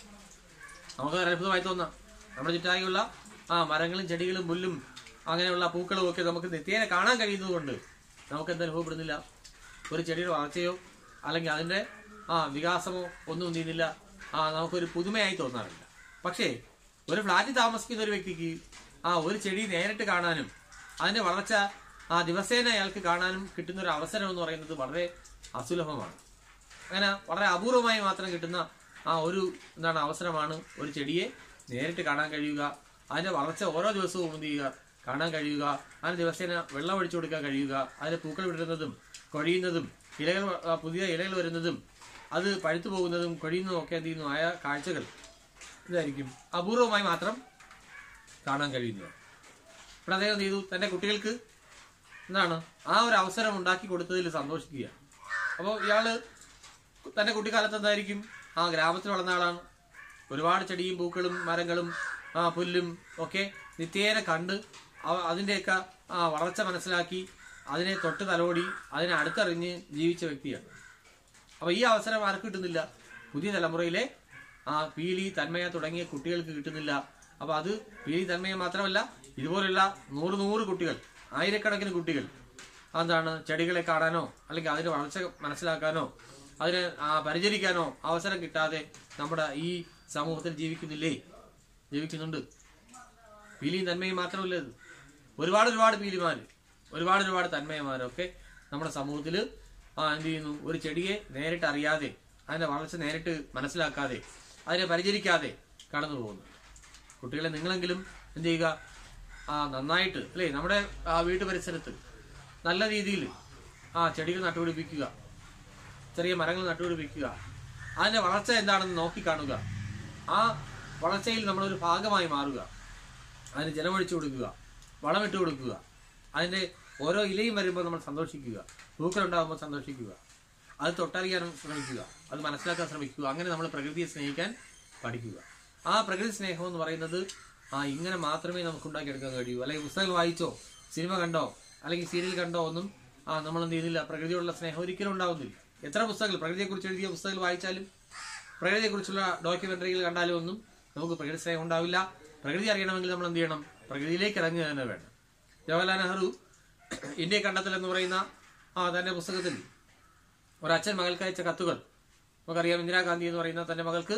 നമുക്ക് ഒരു അത്ഭുതമായി തോന്നാം നമ്മുടെ ചുറ്റായുള്ള ആ മരങ്ങളും ചെടികളും പുല്ലും അങ്ങനെയുള്ള പൂക്കളും ഒക്കെ നമുക്ക് നിത്യേന കാണാൻ കഴിയുന്നത് കൊണ്ട് നമുക്ക് എന്ത് അനുഭവപ്പെടുന്നില്ല ഒരു ചെടിയുടെ വളർച്ചയോ അല്ലെങ്കിൽ അതിന്റെ ആ വികാസമോ ഒന്നും എന്ത് ചെയ്യുന്നില്ല ആ നമുക്കൊരു പുതുമയായി തോന്നാറില്ല പക്ഷേ ഒരു ഫ്ലാറ്റിൽ താമസിക്കുന്ന ഒരു വ്യക്തിക്ക് ആ ഒരു ചെടി നേരിട്ട് കാണാനും അതിന്റെ വളർച്ച ആ ദിവസേന അയാൾക്ക് കാണാനും കിട്ടുന്ന ഒരു അവസരം എന്ന് പറയുന്നത് വളരെ അസുലഭമാണ് അങ്ങനെ വളരെ അപൂർവമായി മാത്രം കിട്ടുന്ന ആ ഒരു എന്താണ് അവസരമാണ് ഒരു ചെടിയെ നേരിട്ട് കാണാൻ കഴിയുക അതിന്റെ വളർച്ച ഓരോ ദിവസവും എന്ത് ചെയ്യുക കാണാൻ കഴിയുക അതിന് ദിവസേന വെള്ളം ഒഴിച്ചു കൊടുക്കാൻ കഴിയുക അതിന് പൂക്കൾ വിടുന്നതും കൊഴിയുന്നതും ഇലകൾ ആ, പുതിയ ഇലകൾ വരുന്നതും അത് പഴുത്തു പോകുന്നതും കൊഴിയുന്നതും ഒക്കെ എന്ത് ചെയ്യുന്നു ആയ കാഴ്ചകൾ ഇതായിരിക്കും അപൂർവമായി മാത്രം കാണാൻ കഴിയുന്നത് ഇവിടെ അദ്ദേഹം എന്ത് ചെയ്തു തന്റെ കുട്ടികൾക്ക് എന്താണ് ആ ഒരു അവസരം ഉണ്ടാക്കി കൊടുത്തതിൽ സന്തോഷിക്കുക അപ്പോൾ ഇയാള് തന്റെ കുട്ടിക്കാലത്ത് എന്തായിരിക്കും ആ ഗ്രാമത്തിൽ വളർന്ന ആളാണ് ഒരുപാട് ചെടിയും പൂക്കളും മരങ്ങളും ആ പുല്ലും ഒക്കെ നിത്യേന കണ്ട് അവ- അതിന്റെയൊക്കെ ആ വളർച്ച മനസ്സിലാക്കി അതിനെ തൊട്ട് തലോടി അതിനെ അടുത്തറിഞ്ഞ് ജീവിച്ച വ്യക്തിയാണ് അപ്പൊ ഈ അവസരം ആർക്ക് കിട്ടുന്നില്ല പുതിയ തലമുറയിലെ ആ പീലി തന്മയ തുടങ്ങിയ കുട്ടികൾക്ക് കിട്ടുന്നില്ല അപ്പൊ അത് പീലി തന്മയ മാത്രമല്ല ഇതുപോലുള്ള നൂറ് നൂറ് കുട്ടികൾ ആയിരക്കണക്കിന് കുട്ടികൾ എന്താണ് ചെടികളെ കാണാനോ അല്ലെങ്കിൽ അതിന്റെ വളർച്ച മനസ്സിലാക്കാനോ അതിനെ ആ, പരിചരിക്കാനോ അവസരം കിട്ടാതെ നമ്മുടെ ഈ സമൂഹത്തിൽ ജീവിക്കുന്നില്ലേ ജീവിക്കുന്നുണ്ട് പീലിയും തന്മയും മാത്രമല്ല ഇത് ഒരുപാട് ഒരുപാട് പീലിമാര് ഒരുപാട് ഒരുപാട് തന്മയമാരൊക്കെ നമ്മുടെ സമൂഹത്തിൽ ആ എന്ത് ചെയ്യുന്നു ഒരു ചെടിയെ നേരിട്ട് അറിയാതെ അതിന്റെ വളർച്ച നേരിട്ട് മനസ്സിലാക്കാതെ അതിനെ പരിചരിക്കാതെ കടന്നു പോകുന്നു കുട്ടികളെ നിങ്ങളെങ്കിലും എന്ത് ചെയ്യുക ആ നന്നായിട്ട് അല്ലേ നമ്മുടെ ആ വീട്ടു പരിസരത്ത് നല്ല രീതിയിൽ ആ ചെടികൾ നട്ടുപിടിപ്പിക്കുക ചെറിയ മരങ്ങൾ നട്ടുപിടിപ്പിക്കുക അതിന്റെ വളർച്ച എന്താണെന്ന് നോക്കിക്കാണുക ആ വളർച്ചയിൽ നമ്മളൊരു ഭാഗമായി മാറുക അതിന് ജലമൊഴിച്ചു കൊടുക്കുക വളമിട്ട് കൊടുക്കുക അതിന്റെ ഓരോ ഇലയും വരുമ്പോൾ നമ്മൾ സന്തോഷിക്കുക പൂക്കളുണ്ടാകുമ്പോൾ സന്തോഷിക്കുക അത് തൊട്ടറിയാൻ ശ്രമിക്കുക അത് മനസ്സിലാക്കാൻ ശ്രമിക്കുക അങ്ങനെ നമ്മൾ പ്രകൃതിയെ സ്നേഹിക്കാൻ പഠിക്കുക ആ പ്രകൃതി സ്നേഹം എന്ന് പറയുന്നത് ആ ഇങ്ങനെ മാത്രമേ നമുക്ക് ഉണ്ടാക്കിയെടുക്കാൻ കഴിയൂ അല്ലെങ്കിൽ പുസ്തകങ്ങൾ വായിച്ചോ സിനിമ കണ്ടോ അല്ലെങ്കിൽ സീരിയൽ കണ്ടോ ഒന്നും ആ നമ്മൾ എന്ത് ചെയ്യുന്നില്ല പ്രകൃതിയോടുള്ള സ്നേഹം ഒരിക്കലും ഉണ്ടാവുന്നില്ല എത്ര പുസ്തകങ്ങൾ പ്രകൃതിയെക്കുറിച്ച് എഴുതിയ പുസ്തകങ്ങൾ വായിച്ചാലും പ്രകൃതിയെക്കുറിച്ചുള്ള ഡോക്യുമെന്ററികൾ കണ്ടാലും ഒന്നും നമുക്ക് പ്രകൃതി സ്നേഹം ഉണ്ടാവില്ല പ്രകൃതി അറിയണമെങ്കിൽ നമ്മൾ എന്ത് ചെയ്യണം പ്രകൃതിയിലേക്ക് ഇറങ്ങുക തന്നെ വേണം ജവഹർലാൽ നെഹ്റു ഇന്ത്യ കണ്ടെത്തൽ എന്ന് പറയുന്ന ആ തന്റെ പുസ്തകത്തിൽ ഒരച്ഛൻ മകൾക്ക് അയച്ച കത്തുകൾ നമുക്കറിയാം ഇന്ദിരാഗാന്ധി എന്ന് പറയുന്ന തന്റെ മകൾക്ക്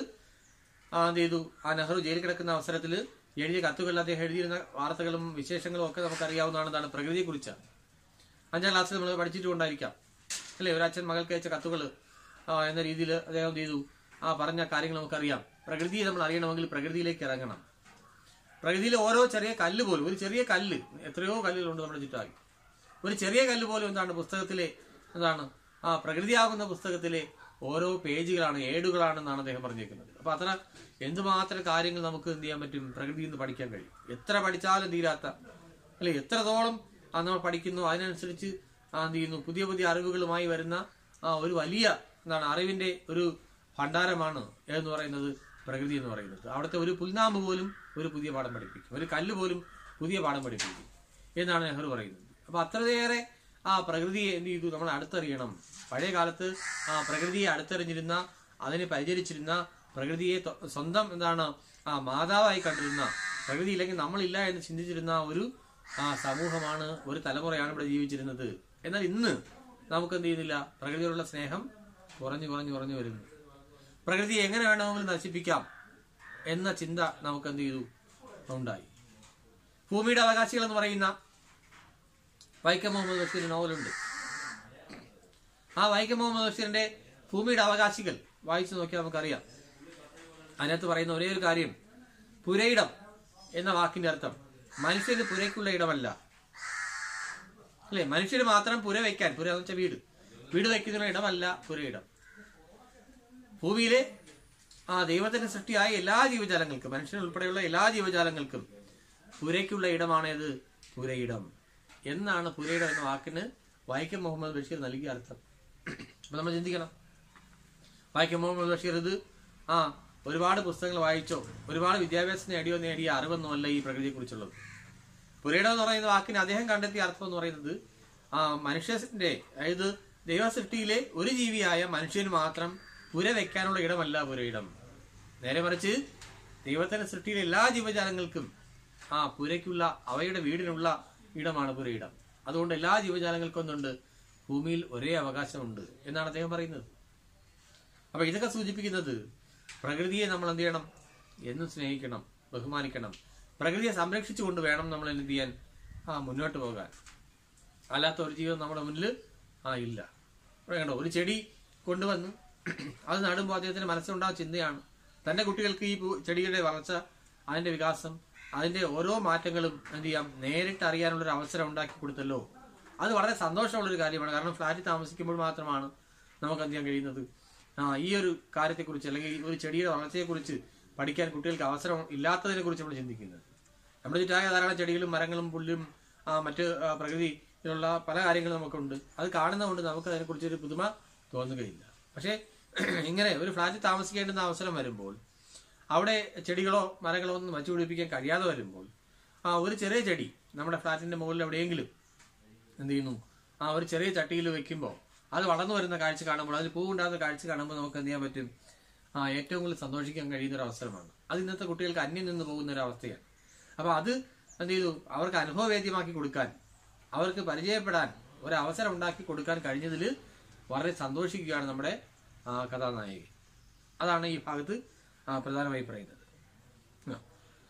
ആ എന്ത് ചെയ്തു ആ നെഹ്റു ജയിലിൽ കിടക്കുന്ന അവസരത്തിൽ എഴുതിയ കത്തുകളിൽ അദ്ദേഹം എഴുതിയിരുന്ന വാർത്തകളും വിശേഷങ്ങളും ഒക്കെ നമുക്കറിയാവുന്നതാണ് എന്താണ് പ്രകൃതിയെക്കുറിച്ച് അഞ്ചാം ക്ലാസ്സിൽ നമ്മൾ പഠിച്ചിട്ടുണ്ടായിരിക്കാം അല്ലേ ഒരു അച്ഛൻ മകൾക്ക് അയച്ച കത്തുകൾ എന്ന രീതിയിൽ അദ്ദേഹം എന്ത് ചെയ്തു ആ പറഞ്ഞ കാര്യങ്ങൾ നമുക്കറിയാം പ്രകൃതിയെ നമ്മൾ അറിയണമെങ്കിൽ പ്രകൃതിയിലേക്ക് ഇറങ്ങണം പ്രകൃതിയിലെ ഓരോ ചെറിയ കല്ല് പോലും ഒരു ചെറിയ കല്ല് എത്രയോ കല്ലുകളുണ്ട് നമ്മുടെ ചുറ്റായി ഒരു ചെറിയ കല്ല് പോലും എന്താണ് പുസ്തകത്തിലെ എന്താണ് ആ പ്രകൃതിയാകുന്ന പുസ്തകത്തിലെ ഓരോ പേജുകളാണ് ഏടുകളാണെന്നാണ് അദ്ദേഹം പറഞ്ഞേക്കുന്നത് അപ്പൊ അത്ര എന്തുമാത്രം കാര്യങ്ങൾ നമുക്ക് എന്ത് ചെയ്യാൻ പറ്റും പ്രകൃതിയിൽ നിന്ന് പഠിക്കാൻ കഴിയും എത്ര പഠിച്ചാലും തീരാത്ത അല്ലെ എത്രത്തോളം ആ നമ്മൾ പഠിക്കുന്നു അതിനനുസരിച്ച് ആ എന്ത് ചെയ്യുന്നു പുതിയ പുതിയ അറിവുകളുമായി വരുന്ന ആ ഒരു വലിയ എന്താണ് അറിവിന്റെ ഒരു ഭണ്ഡാരമാണ് എന്ന് പറയുന്നത് പ്രകൃതി എന്ന് പറയുന്നത് അവിടുത്തെ ഒരു പുൽനാമ്പ് പോലും ഒരു പുതിയ പാഠം പഠിപ്പിക്കും ഒരു കല്ല് പോലും പുതിയ പാഠം പഠിപ്പിക്കും എന്നാണ് നെഹ്റു പറയുന്നത് അപ്പൊ അത്രയേറെ ആ പ്രകൃതിയെ എന്ത് ചെയ്തു നമ്മൾ അടുത്തറിയണം പഴയ കാലത്ത് ആ പ്രകൃതിയെ അടുത്തറിഞ്ഞിരുന്ന അതിനെ പരിചരിച്ചിരുന്ന പ്രകൃതിയെ തൊ- സ്വന്തം എന്താണ് ആ മാതാവായി കണ്ടിരുന്ന പ്രകൃതി ഇല്ലെങ്കിൽ നമ്മളില്ല എന്ന് ചിന്തിച്ചിരുന്ന ഒരു ആ സമൂഹമാണ് ഒരു തലമുറയാണ് ഇവിടെ ജീവിച്ചിരുന്നത് എന്നാൽ ഇന്ന് നമുക്ക് എന്ത് ചെയ്യുന്നില്ല പ്രകൃതിയോടുള്ള സ്നേഹം കുറഞ്ഞു കുറഞ്ഞു കുറഞ്ഞു വരുന്നു പ്രകൃതിയെ എങ്ങനെ വേണമെങ്കിലും നശിപ്പിക്കാം എന്ന ചിന്ത നമുക്ക് എന്ത് ചെയ്തു ഉണ്ടായി ഭൂമിയുടെ അവകാശികൾ എന്ന് പറയുന്ന വൈക്കം മുഹമ്മദ് ബഷീർ നോവലുണ്ട് ആ വൈക്കം മുഹമ്മദ് ബഷീറിന്റെ ഭൂമിയുടെ അവകാശികൾ വായിച്ചു നോക്കിയാൽ നമുക്കറിയാം അതിനകത്ത് പറയുന്ന ഒരേ ഒരു കാര്യം പുരയിടം എന്ന വാക്കിന്റെ അർത്ഥം മനുഷ്യന് പുരയ്ക്കുള്ള ഇടമല്ല അല്ലെ മനുഷ്യന് മാത്രം പുര വയ്ക്കാൻ പുര എന്ന് വെച്ചാൽ വീട് വീട് വയ്ക്കുന്ന ഇടമല്ല പുരയിടം ഭൂമിയിലെ ആ ദൈവത്തിന്റെ സൃഷ്ടിയായ എല്ലാ ജീവജാലങ്ങൾക്കും മനുഷ്യൻ ഉൾപ്പെടെയുള്ള എല്ലാ ജീവജാലങ്ങൾക്കും പുരയ്ക്കുള്ള ഇടമാണേത് പുരയിടം എന്നാണ് പുരയിടം എന്ന വാക്കിന് വൈക്കം മുഹമ്മദ് ബഷീർ നൽകിയ അർത്ഥം അപ്പൊ നമ്മൾ ചിന്തിക്കണം വൈക്കം മുഹമ്മദ് ബഷീർ ഇത് ആ ഒരുപാട് പുസ്തകങ്ങൾ വായിച്ചോ ഒരുപാട് വിദ്യാഭ്യാസം നേടിയോ നേടിയ അറിവൊന്നുമല്ല ഈ പ്രകൃതിയെ കുറിച്ചുള്ളത് പുരയിടം എന്ന് പറയുന്ന വാക്കിന് അദ്ദേഹം കണ്ടെത്തിയ അർത്ഥം എന്ന് പറയുന്നത് ആ മനുഷ്യന്റെ അതായത് ദൈവസൃഷ്ടിയിലെ ഒരു ജീവിയായ മനുഷ്യന് മാത്രം പുര വെക്കാനുള്ള ഇടമല്ല പുരയിടം നേരെ മറിച്ച് ദൈവത്തിന്റെ സൃഷ്ടിയിലെ എല്ലാ ജീവജാലങ്ങൾക്കും ആ പുരയ്ക്കുള്ള അവയുടെ വീടിനുള്ള ഇടമാണ് പുരയിടം അതുകൊണ്ട് എല്ലാ ജീവജാലങ്ങൾക്കും ഒന്നുണ്ട് ഭൂമിയിൽ ഒരേ അവകാശമുണ്ട് എന്നാണ് അദ്ദേഹം പറയുന്നത് അപ്പൊ ഇതൊക്കെ സൂചിപ്പിക്കുന്നത് പ്രകൃതിയെ നമ്മൾ എന്ത് ചെയ്യണം എന്നും സ്നേഹിക്കണം ബഹുമാനിക്കണം പ്രകൃതിയെ സംരക്ഷിച്ചുകൊണ്ട് വേണം നമ്മൾ എന്ത് ചെയ്യാൻ ആ മുന്നോട്ട് പോകാൻ അല്ലാത്ത ഒരു ജീവിതം നമ്മുടെ മുന്നിൽ ആ ഇല്ല ഇവിടെ കണ്ടോ ഒരു ചെടി കൊണ്ടുവന്ന് അത് നടുമ്പോൾ അദ്ദേഹത്തിന് മനസ്സിലുണ്ടാകുന്ന ചിന്തയാണ് തന്റെ കുട്ടികൾക്ക് ഈ പൂ- ചെടിയുടെ വളർച്ച അതിന്റെ വികാസം അതിന്റെ ഓരോ മാറ്റങ്ങളും എന്ത് ചെയ്യാം നേരിട്ട് അറിയാനുള്ള ഒരു അവസരം ഉണ്ടാക്കി കൊടുത്തല്ലോ അത് വളരെ സന്തോഷമുള്ള ഒരു കാര്യമാണ് കാരണം ഫ്ലാറ്റിൽ താമസിക്കുമ്പോൾ മാത്രമാണ് നമുക്ക് എന്ത് ചെയ്യാൻ കഴിയുന്നത് ആ ഈ ഒരു കാര്യത്തെക്കുറിച്ച് അല്ലെങ്കിൽ ഈ ഒരു ചെടിയുടെ വളർച്ചയെക്കുറിച്ച് പഠിക്കാൻ കുട്ടികൾക്ക് അവസരം ഇല്ലാത്തതിനെ കുറിച്ച് നമ്മൾ ചിന്തിക്കുന്നത് നമ്മുടെ ചുറ്റായ ധാരാളം ചെടികളും മരങ്ങളും പുല്ലും ആ, മറ്റ് ആ, പ്രകൃതിയിലുള്ള പല കാര്യങ്ങളും നമുക്കുണ്ട് അത് കാണുന്നതുകൊണ്ട് നമുക്ക് അതിനെക്കുറിച്ച് ഒരു പുതുമ തോന്നുകയില്ല പക്ഷേ ഇങ്ങനെ ഒരു ഫ്ലാറ്റിൽ താമസിക്കേണ്ടുന്ന അവസരം വരുമ്പോൾ അവിടെ ചെടികളോ മരങ്ങളോ ഒന്നും വച്ചു പിടിപ്പിക്കാൻ കഴിയാതെ വരുമ്പോൾ ആ ഒരു ചെറിയ ചെടി നമ്മുടെ ഫ്ലാറ്റിന്റെ മുകളിൽ എവിടെയെങ്കിലും എന്ത് ചെയ്യുന്നു ആ ഒരു ചെറിയ ചട്ടിയിൽ വെക്കുമ്പോൾ അത് വളർന്നു വരുന്ന കാഴ്ച കാണുമ്പോൾ അതിൽ പൂവുണ്ടാകുന്ന കാഴ്ച കാണുമ്പോൾ നമുക്ക് എന്ത് ചെയ്യാൻ പറ്റും ആ ഏറ്റവും കൂടുതൽ സന്തോഷിക്കാൻ കഴിയുന്ന ഒരു അവസരമാണ് അത് ഇന്നത്തെ കുട്ടികൾക്ക് അന്യം നിന്ന് പോകുന്ന ഒരു അവസ്ഥയാണ് അപ്പൊ അത് എന്ത് ചെയ്തു അവർക്ക് അനുഭവവേദ്യമാക്കി കൊടുക്കാൻ അവർക്ക് പരിചയപ്പെടാൻ ഒരു അവസരം ഉണ്ടാക്കി കൊടുക്കാൻ കഴിഞ്ഞതിൽ വളരെ സന്തോഷിക്കുകയാണ് നമ്മുടെ ആ, കഥാനായകൻ അതാണ് ഈ ഭാഗത്ത് ആ, പ്രധാനമായി പറയുന്നത് ആ.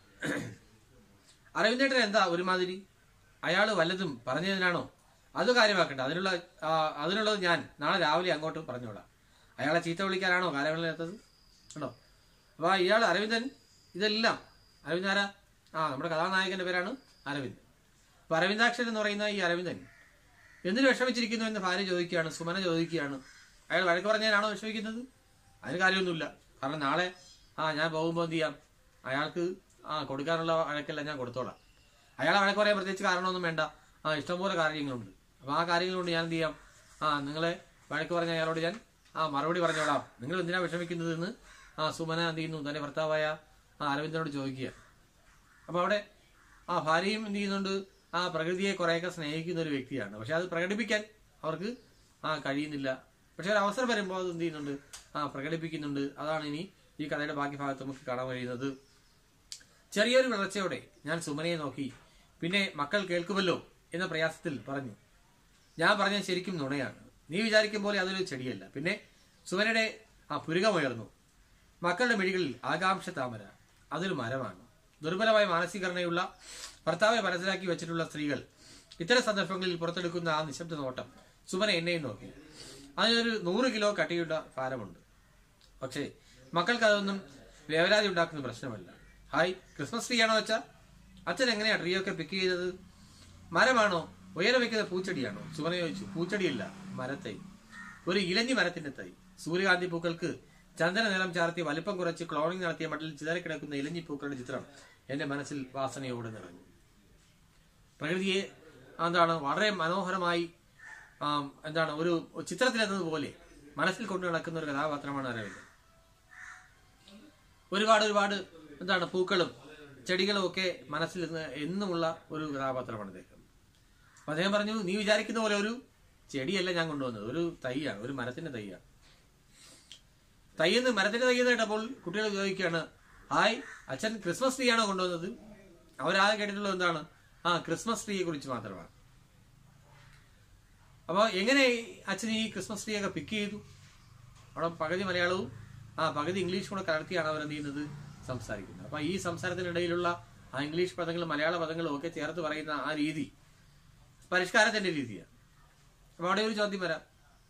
അരവിന്ദേട്ടൻ എന്താ ഒരുമാതിരി അയാൾ വല്ലതും പറഞ്ഞതിനാണോ അത് കാര്യമാക്കണ്ട അതിനുള്ള ആ, അതിനുള്ളത് ഞാൻ നാളെ രാവിലെ അങ്ങോട്ട് പറഞ്ഞോളാം അയാളെ ചീത്ത വിളിക്കാനാണോ കാലങ്ങളിലെത്തത് കേട്ടോ അപ്പൊ ഇയാൾ അരവിന്ദൻ ഇതെല്ലാം അരവിന്ദ് ആരാ ആ നമ്മുടെ കഥാനായകന്റെ പേരാണ് അരവിന്ദ് അപ്പൊ അരവിന്ദാക്ഷൻ എന്ന് പറയുന്ന ഈ അരവിന്ദൻ എന്തിനു വിഷമിച്ചിരിക്കുന്നു എന്ന് ഭാര്യ ചോദിക്കുകയാണ് സുമന ചോദിക്കുകയാണ് അയാൾ വഴക്ക് പറഞ്ഞാലാണോ വിഷമിക്കുന്നത് അതിന് കാര്യമൊന്നുമില്ല കാരണം നാളെ ആ ഞാൻ പോകുമ്പോൾ എന്ത് ചെയ്യാം അയാൾക്ക് ആ കൊടുക്കാനുള്ള വഴക്കല്ല ഞാൻ കൊടുത്തോളാം അയാളെ വഴക്ക് പറയാൻ പ്രത്യേകിച്ച് കാരണമൊന്നും വേണ്ട ആ ഇഷ്ടംപോലെ കാര്യങ്ങളുണ്ട് അപ്പൊ ആ കാര്യങ്ങളുണ്ട് ഞാൻ എന്ത് ചെയ്യാം ആ നിങ്ങളെ വഴക്ക് പറഞ്ഞ അയാളോട് ഞാൻ ആ മറുപടി പറഞ്ഞോളാം നിങ്ങൾ എന്തിനാ വിഷമിക്കുന്നത് എന്ന് ആ സുമന എന്ത് ചെയ്യുന്നു തന്റെ ഭർത്താവായ ആ അരവിന്ദനോട് ചോദിക്കുക അപ്പൊ അവിടെ ആ ഭാര്യയും എന്ത് ചെയ്യുന്നുണ്ട് ആ പ്രകൃതിയെ കുറേയൊക്കെ സ്നേഹിക്കുന്ന ഒരു വ്യക്തിയാണ് പക്ഷെ അത് പ്രകടിപ്പിക്കാൻ അവർക്ക് ആ കഴിയുന്നില്ല പക്ഷെ ഒരു അവസരം വരുമ്പോൾ അത് എന്ത് ചെയ്യുന്നുണ്ട് ആ പ്രകടിപ്പിക്കുന്നുണ്ട് അതാണ് ഇനി ഈ കഥയുടെ ബാക്കി ഭാഗത്ത് നമുക്ക് കാണാൻ കഴിയുന്നത് ചെറിയൊരു വിളർച്ചയോടെ ഞാൻ സുമനയെ നോക്കി പിന്നെ മക്കൾ കേൾക്കുമല്ലോ എന്ന പ്രയാസത്തിൽ പറഞ്ഞു ഞാൻ പറഞ്ഞ ശരിക്കും നുണയാണ് നീ വിചാരിക്കും പോലെ അതൊരു ചെടിയല്ല പിന്നെ സുമനയുടെ ആ പുരുകമുയർന്നു മക്കളുടെ മിഴികളിൽ ആകാംക്ഷ താമര അതൊരു മരമാണ് ദുർബലമായ മാനസികരണയുള്ള ഭർത്താവെ മനസ്സിലാക്കി വെച്ചിട്ടുള്ള സ്ത്രീകൾ ഇത്തരം സന്ദർഭങ്ങളിൽ പുറത്തെടുക്കുന്ന ആ നിശബ്ദ നോട്ടം സുമന എന്നെയും നോക്കി അതിനൊരു നൂറ് കിലോ കട്ടിയുള്ള ഭാരമുണ്ട് പക്ഷേ മക്കൾക്ക് അതൊന്നും വേവലാതി ഉണ്ടാക്കുന്ന പ്രശ്നമല്ല ഹായ് ക്രിസ്മസ് ട്രീ ആണോ അച്ഛാ അച്ഛൻ എങ്ങനെയാ ട്രീ ഒക്കെ പിക്ക് ചെയ്തത് മരമാണോ ഉയരം വെക്കുന്ന പൂച്ചെടിയാണോ സുമന ചോദിച്ചു പൂച്ചെടിയല്ല മരത്തൈ ഒരു ഇലഞ്ഞി മരത്തിന്റെ തൈ സൂര്യകാന്തി പൂക്കൾക്ക് ചന്ദന നിറം ചാർത്തി വലിപ്പം കുറച്ച് ക്ലോണിംഗ് നടത്തിയ മട്ടിൽ ചിതറിക്കിടക്കുന്ന ഇലഞ്ഞി പൂക്കളുടെ ചിത്രം എന്റെ മനസ്സിൽ വാസനയോടെ നിറഞ്ഞു പ്രകൃതിയെ എന്താണ് വളരെ മനോഹരമായി ആം, എന്താണ് ഒരു ചിത്രത്തിലെന്നതുപോലെ മനസ്സിൽ കൊണ്ടു നടക്കുന്ന ഒരു കഥാപാത്രമാണ് അരവിന്ദ് ഒരുപാട് ഒരുപാട് എന്താണ് പൂക്കളും ചെടികളും ഒക്കെ മനസ്സിൽ ഇന്ന് എന്നുമുള്ള ഒരു കഥാപാത്രമാണ് അദ്ദേഹം അപ്പൊ അദ്ദേഹം പറഞ്ഞു നീ വിചാരിക്കുന്ന പോലെ ഒരു ചെടിയല്ല ഞാൻ കൊണ്ടുവന്നത് ഒരു തൈയാണ് ഒരു മരത്തിന്റെ തൈയാണ് തൈയെന്ന് മരത്തിന്റെ തൈയെന്ന് കേട്ടപ്പോൾ കുട്ടികൾ ചോദിക്കുകയാണ് ഹായ് അച്ഛൻ ക്രിസ്മസ് ട്രീ ആണോ കൊണ്ടുവന്നത് അവരാകെ കേട്ടിട്ടുള്ളത് എന്താണ് ആ ക്രിസ്മസ് ട്രീയെ കുറിച്ച് മാത്രമാണ് അപ്പൊ എങ്ങനെ അച്ഛൻ ഈ ക്രിസ്മസ് ട്രീ ഒക്കെ പിക്ക് ചെയ്തു അവിടെ പകുതി മലയാളവും ആ പകുതി ഇംഗ്ലീഷും കൂടെ കലർത്തിയാണ് അവർ എന്ത് ചെയ്യുന്നത് സംസാരിക്കുന്നത് അപ്പൊ ഈ സംസാരത്തിനിടയിലുള്ള ആ ഇംഗ്ലീഷ് പദങ്ങളും മലയാള പദങ്ങളും ഒക്കെ ചേർത്ത് പറയുന്ന ആ രീതി പരിഷ്കാരത്തിന്റെ രീതിയാണ് അപ്പൊ അവിടെ ഒരു ചോദ്യം വരാം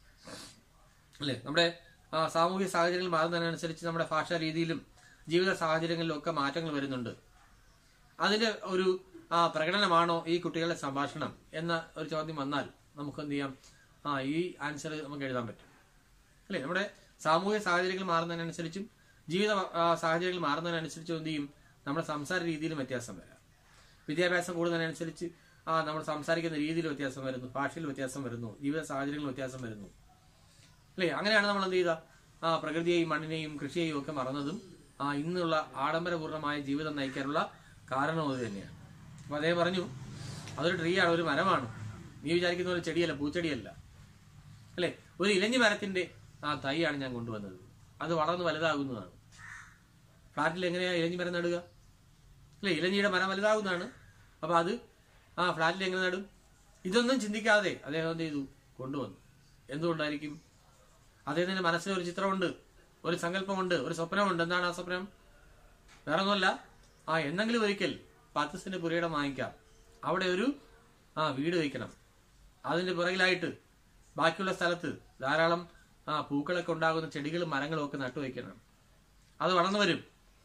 അല്ലേ നമ്മുടെ ആ, സാമൂഹിക സാഹചര്യങ്ങൾ മാറുന്നതിനനുസരിച്ച് നമ്മുടെ ഭാഷാ രീതിയിലും ജീവിത സാഹചര്യങ്ങളിലും ഒക്കെ മാറ്റങ്ങൾ വരുന്നുണ്ട് അതിന്റെ ഒരു ആ പ്രകടനമാണോ ഈ കുട്ടികളുടെ സംഭാഷണം എന്ന ഒരു ചോദ്യം വന്നാൽ നമുക്ക് എന്ത് ചെയ്യാം ആ ഈ ആൻസർ നമുക്ക് എഴുതാൻ പറ്റും അല്ലേ നമ്മുടെ സാമൂഹിക സാഹചര്യങ്ങൾ മാറുന്നതിനനുസരിച്ചും ജീവിത ആ, സാഹചര്യങ്ങൾ മാറുന്നതിനനുസരിച്ചും എന്ത് ചെയ്യും നമ്മുടെ സംസാര രീതിയിലും വ്യത്യാസം വരാം വിദ്യാഭ്യാസം കൂടുന്നതിനനുസരിച്ച് ആ നമ്മൾ സംസാരിക്കുന്ന രീതിയിൽ വ്യത്യാസം വരുന്നു ഭാഷയിൽ വ്യത്യാസം വരുന്നു ജീവിത സാഹചര്യങ്ങളിൽ വ്യത്യാസം വരുന്നു അല്ലേ അങ്ങനെയാണ് നമ്മൾ എന്ത് ചെയ്ത ആ പ്രകൃതിയെയും മണ്ണിനെയും കൃഷിയെയും ഒക്കെ മറന്നതും ആ ഇന്നുള്ള ആഡംബരപൂർണമായ ജീവിതം നയിക്കാനുള്ള കാരണവും അത് തന്നെയാണ് അപ്പൊ അദ്ദേഹം പറഞ്ഞു അതൊരു ട്രീ ആണ് ഒരു മരമാണ് നീ വിചാരിക്കുന്ന ഒരു ചെടിയല്ല പൂച്ചെടിയല്ല അല്ലെ ഒരു ഇലഞ്ഞി മരത്തിന്റെ ആ തൈയാണ് ഞാൻ കൊണ്ടുവന്നത് അത് വളർന്ന് വലുതാകുന്നതാണ് ഫ്ലാറ്റിൽ എങ്ങനെയാ ഇലഞ്ഞി മരം നടുക അല്ലെ ഇലഞ്ഞിയുടെ മരം വലുതാകുന്നതാണ് അപ്പൊ അത് ആ ഫ്ലാറ്റിൽ എങ്ങനെ നടും ഇതൊന്നും ചിന്തിക്കാതെ അദ്ദേഹം എന്ത് ചെയ്തു കൊണ്ടുവന്നു എന്തുകൊണ്ടായിരിക്കും അദ്ദേഹത്തിന്റെ മനസ്സിൽ ഒരു ചിത്രമുണ്ട് ഒരു സങ്കല്പമുണ്ട് ഒരു സ്വപ്നമുണ്ട് എന്താണ് ആ സ്വപ്നം വേറെ ഒന്നുമല്ല ആ എന്നെങ്കിലും ഒരിക്കൽ പത്ത് സെന്റ് പുരയിടം വാങ്ങിക്കാം അവിടെ ഒരു ആ വീട് വയ്ക്കണം അതിന്റെ പുറകിലായിട്ട് ബാക്കിയുള്ള സ്ഥലത്ത് ധാരാളം ആ പൂക്കളൊക്കെ ഉണ്ടാകുന്ന ചെടികളും മരങ്ങളും ഒക്കെ നട്ടുവയ്ക്കണം അത് വളർന്നു വരും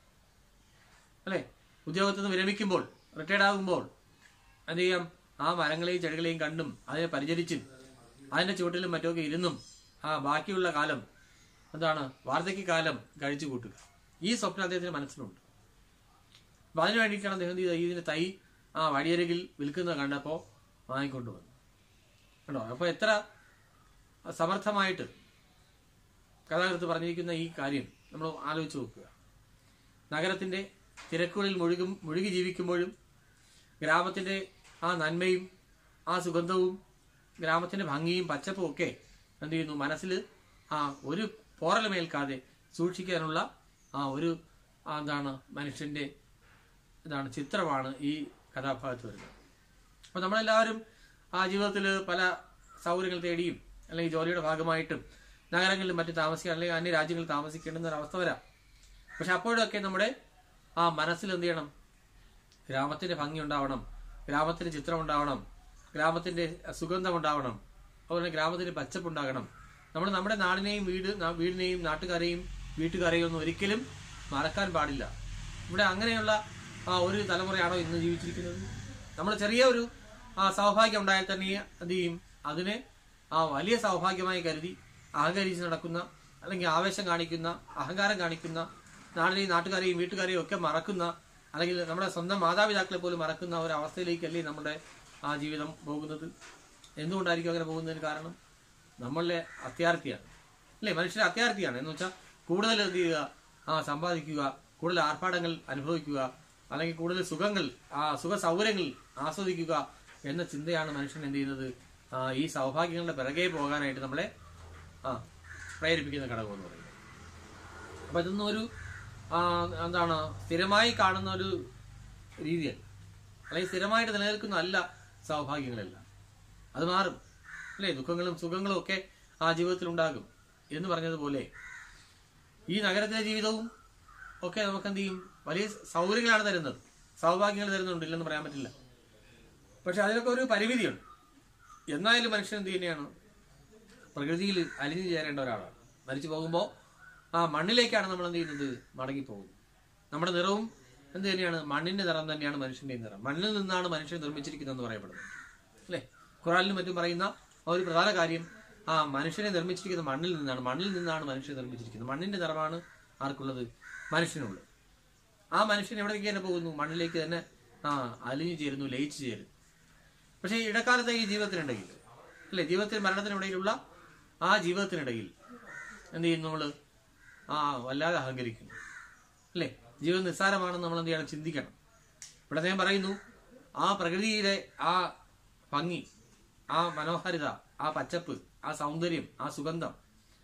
അല്ലെ ഉദ്യോഗത്തിൽ നിന്ന് വിരമിക്കുമ്പോൾ റിട്ടയർഡ് ആകുമ്പോൾ എന്ത് ചെയ്യാം ആ മരങ്ങളെയും ചെടികളെയും കണ്ടും അതിനെ പരിചരിച്ചും അതിന്റെ ചുവട്ടിലും മറ്റുമൊക്കെ ഇരുന്നും ആ ബാക്കിയുള്ള കാലം എന്താണ് വാർദ്ധക്യകാലം കഴിച്ചു കൂട്ടുക ഈ സ്വപ്നം അദ്ദേഹത്തിന്റെ മനസ്സിലുണ്ട് അപ്പൊ അതിനു വേണ്ടിയിട്ടാണ് അദ്ദേഹം എന്ത് ചെയ്തത് ഇതിന്റെ തൈ ആ വഴിയരികിൽ വിൽക്കുന്നത് കണ്ടപ്പോ വാങ്ങിക്കൊണ്ടുവന്നു കണ്ടോ അപ്പൊ എത്ര സമർത്ഥമായിട്ട് കഥാകൃത്ത് പറഞ്ഞിരിക്കുന്ന ഈ കാര്യം നമ്മൾ ആലോചിച്ച് നോക്കുക നഗരത്തിന്റെ തിരക്കുകളിൽ മുഴുകും മുഴുകി ജീവിക്കുമ്പോഴും ഗ്രാമത്തിന്റെ ആ നന്മയും ആ സുഗന്ധവും ഗ്രാമത്തിന്റെ ഭംഗിയും പച്ചപ്പും ഒക്കെ എന്ത് ചെയ്യുന്നു മനസ്സിൽ ആ ഒരു പോറലുമേൽക്കാതെ സൂക്ഷിക്കാനുള്ള ആ ഒരു ആ എന്താണ് മനുഷ്യന്റെ എന്താണ് ചിത്രമാണ് ഈ കഥാഭാഗത്ത് വരുന്നത് അപ്പൊ നമ്മളെല്ലാവരും ആ ജീവിതത്തിൽ പല സൗകര്യങ്ങൾ തേടിയും അല്ലെങ്കിൽ ജോലിയുടെ ഭാഗമായിട്ടും നഗരങ്ങളിലും മറ്റും താമസിക്കുക അല്ലെങ്കിൽ അന്യ രാജ്യങ്ങളിൽ താമസിക്കേണ്ടുന്ന ഒരു അവസ്ഥ വരാം പക്ഷെ അപ്പോഴൊക്കെ നമ്മുടെ ആ മനസ്സിൽ എന്ത് ചെയ്യണം ഗ്രാമത്തിന്റെ ഭംഗി ഉണ്ടാവണം ഗ്രാമത്തിന്റെ ചിത്രം ഉണ്ടാവണം ഗ്രാമത്തിന്റെ സുഗന്ധം ഉണ്ടാവണം അതുപോലെ ഗ്രാമത്തിന്റെ പച്ചപ്പ് ഉണ്ടാകണം നമ്മൾ നമ്മുടെ നാടിനെയും വീട് നാ- വീടിനെയും നാട്ടുകാരെയും വീട്ടുകാരെയും ഒന്നും ഒരിക്കലും മറക്കാൻ പാടില്ല ഇവിടെ അങ്ങനെയുള്ള ആ ഒരു തലമുറയാണോ ഇന്ന് ജീവിച്ചിരിക്കുന്നത് നമ്മൾ ചെറിയ ഒരു ആ സൗഭാഗ്യം ഉണ്ടായാൽ തന്നെ എന്ത് ചെയ്യും അതിനെ ആ വലിയ സൗഭാഗ്യമായി കരുതി അഹങ്കരിച്ച് നടക്കുന്ന അല്ലെങ്കിൽ ആവേശം കാണിക്കുന്ന അഹങ്കാരം കാണിക്കുന്ന നാടിനെയും നാട്ടുകാരെയും വീട്ടുകാരെയും ഒക്കെ മറക്കുന്ന അല്ലെങ്കിൽ നമ്മുടെ സ്വന്തം മാതാപിതാക്കളെ പോലും മറക്കുന്ന ഒരു അവസ്ഥയിലേക്കല്ലേ നമ്മുടെ ആ ജീവിതം പോകുന്നത് എന്തുകൊണ്ടായിരിക്കും അങ്ങനെ പോകുന്നതിന് കാരണം നമ്മളിലെ അത്യാർത്ഥിയാണ് അല്ലേ മനുഷ്യരെ അത്യാർത്ഥിയാണ് എന്ന് വെച്ചാൽ കൂടുതൽ എന്ത് ചെയ്യുക ആ സമ്പാദിക്കുക കൂടുതൽ ആർഭാടങ്ങൾ അനുഭവിക്കുക അല്ലെങ്കിൽ കൂടുതൽ സുഖങ്ങൾ ആ സുഖ സൗകര്യങ്ങൾ ആസ്വദിക്കുക എന്ന ചിന്തയാണ് മനുഷ്യൻ എന്ത് ചെയ്യുന്നത് ആ, ഈ സൗഭാഗ്യങ്ങളുടെ പിറകെ പോകാനായിട്ട് നമ്മളെ ആ പ്രേരിപ്പിക്കുന്ന ഘടകം എന്ന് പറയുന്നത് അപ്പൊ ഇതൊന്നും ഒരു ആ, എന്താണ് സ്ഥിരമായി കാണുന്ന ഒരു രീതിയല്ല അല്ലെങ്കിൽ സ്ഥിരമായിട്ട് നിലനിൽക്കുന്ന അല്ല സൗഭാഗ്യങ്ങളെല്ലാം അത് മാറും അല്ലേ ദുഃഖങ്ങളും സുഖങ്ങളും ഒക്കെ ആ ജീവിതത്തിൽ ഉണ്ടാകും എന്ന് പറഞ്ഞതുപോലെ ഈ നഗരത്തിലെ ജീവിതവും ഒക്കെ നമുക്ക് എന്ത് ചെയ്യും വലിയ സൗകര്യങ്ങളാണ് തരുന്നത് സൗഭാഗ്യങ്ങൾ തരുന്നുണ്ട് ഇല്ലെന്ന് പറയാൻ പറ്റില്ല പക്ഷെ അതിനൊക്കെ ഒരു പരിമിതിയുണ്ട് എന്നാലും മനുഷ്യൻ എന്ത് തന്നെയാണ് പ്രകൃതിയിൽ അലിഞ്ഞു ചേരേണ്ട ഒരാളാണ് മരിച്ചു പോകുമ്പോൾ ആ മണ്ണിലേക്കാണ് നമ്മൾ എന്ത് ചെയ്യുന്നത് മടങ്ങിപ്പോകുന്നത് നമ്മുടെ നിറവും എന്ത് തന്നെയാണ് മണ്ണിന്റെ നിറം തന്നെയാണ് മനുഷ്യന്റെ നിറം മണ്ണിൽ നിന്നാണ് മനുഷ്യൻ നിർമ്മിച്ചിരിക്കുന്നതെന്ന് പറയപ്പെടുന്നത് അല്ലേ ഖുറാനിലും മറ്റും പറയുന്ന ആ ഒരു പ്രധാന കാര്യം ആ മനുഷ്യനെ നിർമ്മിച്ചിരിക്കുന്ന മണ്ണിൽ നിന്നാണ് മണ്ണിൽ നിന്നാണ് മനുഷ്യനെ നിർമ്മിച്ചിരിക്കുന്നത് മണ്ണിന്റെ നിറമാണ് ആർക്കുള്ളത് മനുഷ്യനുള്ളത് ആ മനുഷ്യൻ എവിടേക്ക് തന്നെ പോകുന്നു മണ്ണിലേക്ക് തന്നെ ആ അലിഞ്ഞു ചേരുന്നു ലയിച്ചു ചേരുന്നു പക്ഷേ ഈ ഇടക്കാലത്തെ ഈ ജീവിതത്തിനിടയിൽ അല്ലേ ജീവിതത്തിൽ മരണത്തിനിടയിലുള്ള ആ ജീവിതത്തിനിടയിൽ എന്ത് ചെയ്യുന്നു നമ്മള് ആ വല്ലാതെ അഹങ്കരിക്കുന്നു അല്ലേ ജീവിതം നിസ്സാരമാണെന്ന് നമ്മൾ എന്ത് ചെയ്യണം ചിന്തിക്കണം ഇവിടെ അദ്ദേഹം പറയുന്നു ആ പ്രകൃതിയിലെ ആ ഭംഗി ആ മനോഹാരിത ആ പച്ചപ്പ് ആ സൗന്ദര്യം ആ സുഗന്ധം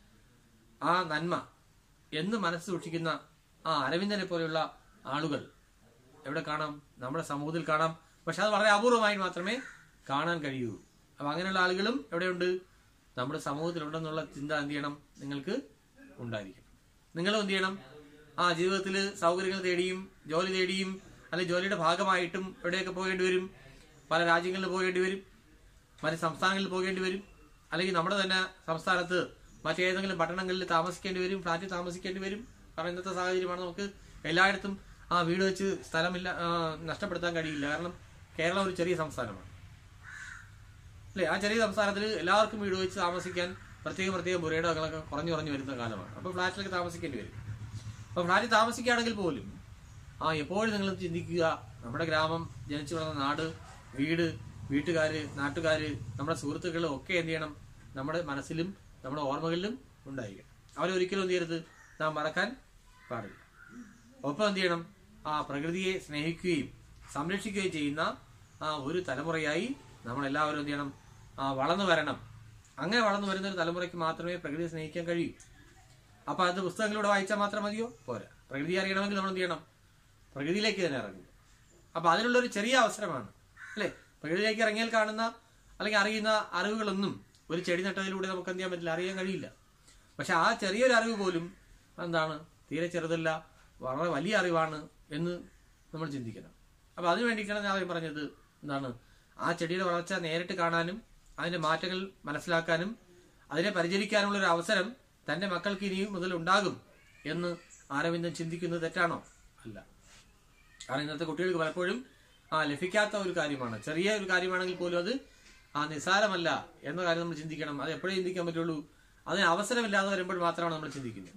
ആ നന്മ എന്ന് മനസ്സ് സൂക്ഷിക്കുന്ന ആ അരവിന്ദനെ പോലെയുള്ള ആളുകൾ എവിടെ കാണാം നമ്മുടെ സമൂഹത്തിൽ കാണാം പക്ഷെ അത് വളരെ അപൂർവമായി മാത്രമേ കാണാൻ കഴിയൂ അപ്പൊ അങ്ങനെയുള്ള ആളുകളും എവിടെയുണ്ട് നമ്മുടെ സമൂഹത്തിലുണ്ടെന്നുള്ള ചിന്ത എന്ത് ചെയ്യണം നിങ്ങൾക്ക് ഉണ്ടായിരിക്കണം നിങ്ങളും എന്ത് ചെയ്യണം ആ ജീവിതത്തിൽ സൗകര്യങ്ങൾ തേടിയും ജോലി തേടിയും അല്ലെങ്കിൽ ജോലിയുടെ ഭാഗമായിട്ടും എവിടെയൊക്കെ പോകേണ്ടി വരും പല രാജ്യങ്ങളിൽ പോകേണ്ടി വരും മറ്റ് സംസ്ഥാനങ്ങളിൽ പോകേണ്ടി വരും അല്ലെങ്കിൽ നമ്മുടെ തന്നെ സംസ്ഥാനത്ത് മറ്റേതെങ്കിലും പട്ടണങ്ങളിൽ താമസിക്കേണ്ടി വരും ഫ്ലാറ്റിൽ താമസിക്കേണ്ടി വരും കാരണം ഇന്നത്തെ സാഹചര്യമാണ് നമുക്ക് എല്ലായിടത്തും ആ വീട് വെച്ച് സ്ഥലമില്ല ആ, നഷ്ടപ്പെടുത്താൻ കഴിയില്ല കാരണം കേരളം ഒരു ചെറിയ സംസ്ഥാനമാണ് അല്ലേ ആ ചെറിയ സംസ്ഥാനത്തിൽ എല്ലാവർക്കും വീട് വെച്ച് താമസിക്കാൻ പ്രത്യേക പ്രത്യേക മുറിയിടങ്ങളൊക്കെ കുറഞ്ഞു കുറഞ്ഞു വരുന്ന കാലമാണ് അപ്പോൾ ഫ്ലാറ്റിലൊക്കെ താമസിക്കേണ്ടി വരും അപ്പോൾ ഫ്ലാറ്റിൽ താമസിക്കുകയാണെങ്കിൽ പോലും ആ എപ്പോഴും നിങ്ങൾ ചിന്തിക്കുക നമ്മുടെ ഗ്രാമം ജനിച്ചു വളർന്ന നാട് വീട് വീട്ടുകാര് നാട്ടുകാര് നമ്മുടെ സുഹൃത്തുക്കളും ഒക്കെ എന്ത് ചെയ്യണം നമ്മുടെ മനസ്സിലും നമ്മുടെ ഓർമ്മകളിലും ഉണ്ടായിരിക്കണം അവരൊരിക്കലും എന്ത് ചെയ്യരുത് നാം മറക്കാൻ പാടില്ല ഒപ്പം എന്ത് ചെയ്യണം ആ പ്രകൃതിയെ സ്നേഹിക്കുകയും സംരക്ഷിക്കുകയും ചെയ്യുന്ന ആ ഒരു തലമുറയായി നമ്മൾ എല്ലാവരും എന്ത് ചെയ്യണം ആ വളർന്നു വരണം അങ്ങനെ വളർന്നു വരുന്ന ഒരു തലമുറയ്ക്ക് മാത്രമേ പ്രകൃതിയെ സ്നേഹിക്കാൻ കഴിയൂ അപ്പൊ അത് പുസ്തകങ്ങളിലൂടെ വായിച്ചാൽ മാത്രം മതിയോ പോരാ പ്രകൃതി അറിയണമെങ്കിൽ നമ്മൾ എന്ത് ചെയ്യണം പ്രകൃതിയിലേക്ക് തന്നെ ഇറങ്ങും അപ്പൊ അതിനുള്ള ഒരു ചെറിയ അവസരമാണ് അല്ലേ പ്രകൃതിയിലേക്ക് ഇറങ്ങിയാൽ കാണുന്ന അല്ലെങ്കിൽ അറിയുന്ന അറിവുകളൊന്നും ഒരു ചെടി നട്ടതിലൂടെ നമുക്ക് എന്ത് ചെയ്യാൻ പറ്റില്ല അറിയാൻ കഴിയില്ല പക്ഷെ ആ ചെറിയൊരു അറിവ് പോലും എന്താണ് തീരെ ചെറുതല്ല വളരെ വലിയ അറിവാണ് എന്ന് നമ്മൾ ചിന്തിക്കണം അപ്പൊ അതിനു വേണ്ടിയിട്ടാണ് ഞാൻ ആദ്യം പറഞ്ഞത് എന്താണ് ആ ചെടിയുടെ വളർച്ച നേരിട്ട് കാണാനും അതിന്റെ മാറ്റങ്ങൾ മനസ്സിലാക്കാനും അതിനെ പരിചരിക്കാനുള്ള ഒരു അവസരം തന്റെ മക്കൾക്ക് ഇനി മുതൽ ഉണ്ടാകും എന്ന് ആരവിന്ദൻ ചിന്തിക്കുന്നത് തെറ്റാണോ അല്ല കാരണം ഇന്നത്തെ കുട്ടികൾക്ക് പലപ്പോഴും ആ ലഭിക്കാത്ത ഒരു കാര്യമാണ് ചെറിയ ഒരു കാര്യമാണെങ്കിൽ പോലും അത് ആ നിസ്സാരമല്ല എന്ന കാര്യം നമ്മൾ ചിന്തിക്കണം അത് എപ്പോഴേ ചിന്തിക്കാൻ പറ്റുള്ളൂ അതിന് അവസരമില്ലാതെ വരുമ്പോൾ മാത്രമാണ് നമ്മൾ ചിന്തിക്കുന്നത്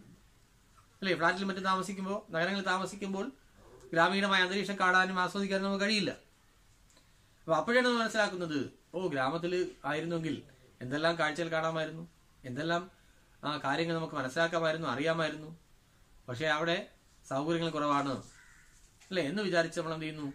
അല്ലേ ഫ്ലാറ്റിൽ മറ്റും താമസിക്കുമ്പോൾ നഗരങ്ങളിൽ താമസിക്കുമ്പോൾ ഗ്രാമീണമായ അന്തരീക്ഷം കാണാനും ആസ്വദിക്കാനും നമുക്ക് കഴിയില്ല അപ്പൊ അപ്പോഴാണ് നമ്മൾ മനസ്സിലാക്കുന്നത് ഓ ഗ്രാമത്തിൽ ആയിരുന്നെങ്കിൽ എന്തെല്ലാം കാഴ്ചകൾ കാണാമായിരുന്നു എന്തെല്ലാം ആ കാര്യങ്ങൾ നമുക്ക് മനസ്സിലാക്കാമായിരുന്നു അറിയാമായിരുന്നു പക്ഷെ അവിടെ സൗകര്യങ്ങൾ കുറവാണ് അല്ലേ എന്ന് വിചാരിച്ച് നമ്മൾ എന്ത് ചെയ്യുന്നു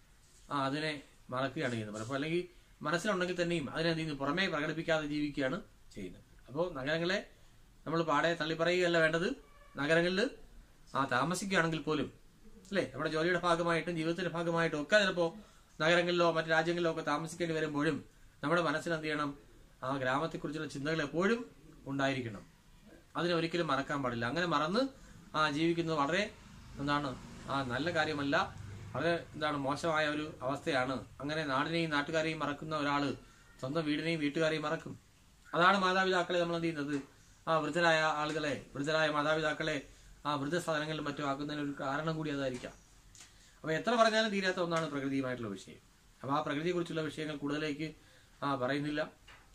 ആ അതിനെ മറക്കുകയാണ് ചെയ്യുന്നത് പലപ്പോൾ അല്ലെങ്കിൽ മനസ്സിലുണ്ടെങ്കിൽ തന്നെയും അതിനെ എന്ത് ചെയ്യുന്നു പുറമേ പ്രകടിപ്പിക്കാതെ ജീവിക്കുകയാണ് ചെയ്യുന്നത് അപ്പോൾ നഗരങ്ങളെ നമ്മൾ പാടെ തള്ളിപ്പറയുകയല്ല വേണ്ടത് നഗരങ്ങളിൽ ആ താമസിക്കുകയാണെങ്കിൽ പോലും അല്ലേ നമ്മുടെ ജോലിയുടെ ഭാഗമായിട്ടും ജീവിതത്തിന്റെ ഭാഗമായിട്ടും ഒക്കെ ചിലപ്പോൾ നഗരങ്ങളിലോ മറ്റു രാജ്യങ്ങളിലോ ഒക്കെ താമസിക്കേണ്ടി വരുമ്പോഴും നമ്മുടെ മനസ്സിൽ എന്ത് ചെയ്യണം ആ ഗ്രാമത്തെക്കുറിച്ചുള്ള ചിന്തകൾ എപ്പോഴും ഉണ്ടായിരിക്കണം അതിനെ ഒരിക്കലും മറക്കാൻ പാടില്ല അങ്ങനെ മറന്ന് ആ ജീവിക്കുന്നത് വളരെ എന്താണ് ആ നല്ല കാര്യമല്ല വളരെ എന്താണ് മോശമായ ഒരു അവസ്ഥയാണ് അങ്ങനെ നാടിനെയും നാട്ടുകാരെയും മറക്കുന്ന ഒരാള് സ്വന്തം വീടിനെയും വീട്ടുകാരെയും മറക്കും അതാണ് മാതാപിതാക്കളെ നമ്മൾ എന്ത് ചെയ്യുന്നത് ആ വൃദ്ധരായ ആളുകളെ വൃദ്ധരായ മാതാപിതാക്കളെ ആ വൃദ്ധസ്ഥാനങ്ങളിലും മറ്റും ആക്കുന്നതിന് ഒരു കാരണം കൂടി അതായിരിക്കാം അപ്പൊ എത്ര പറഞ്ഞാലും തീരാത്ത ഒന്നാണ് പ്രകൃതിയുമായിട്ടുള്ള വിഷയം അപ്പൊ ആ പ്രകൃതിയെ കുറിച്ചുള്ള വിഷയങ്ങൾ കൂടുതലേക്ക് ആ പറയുന്നില്ല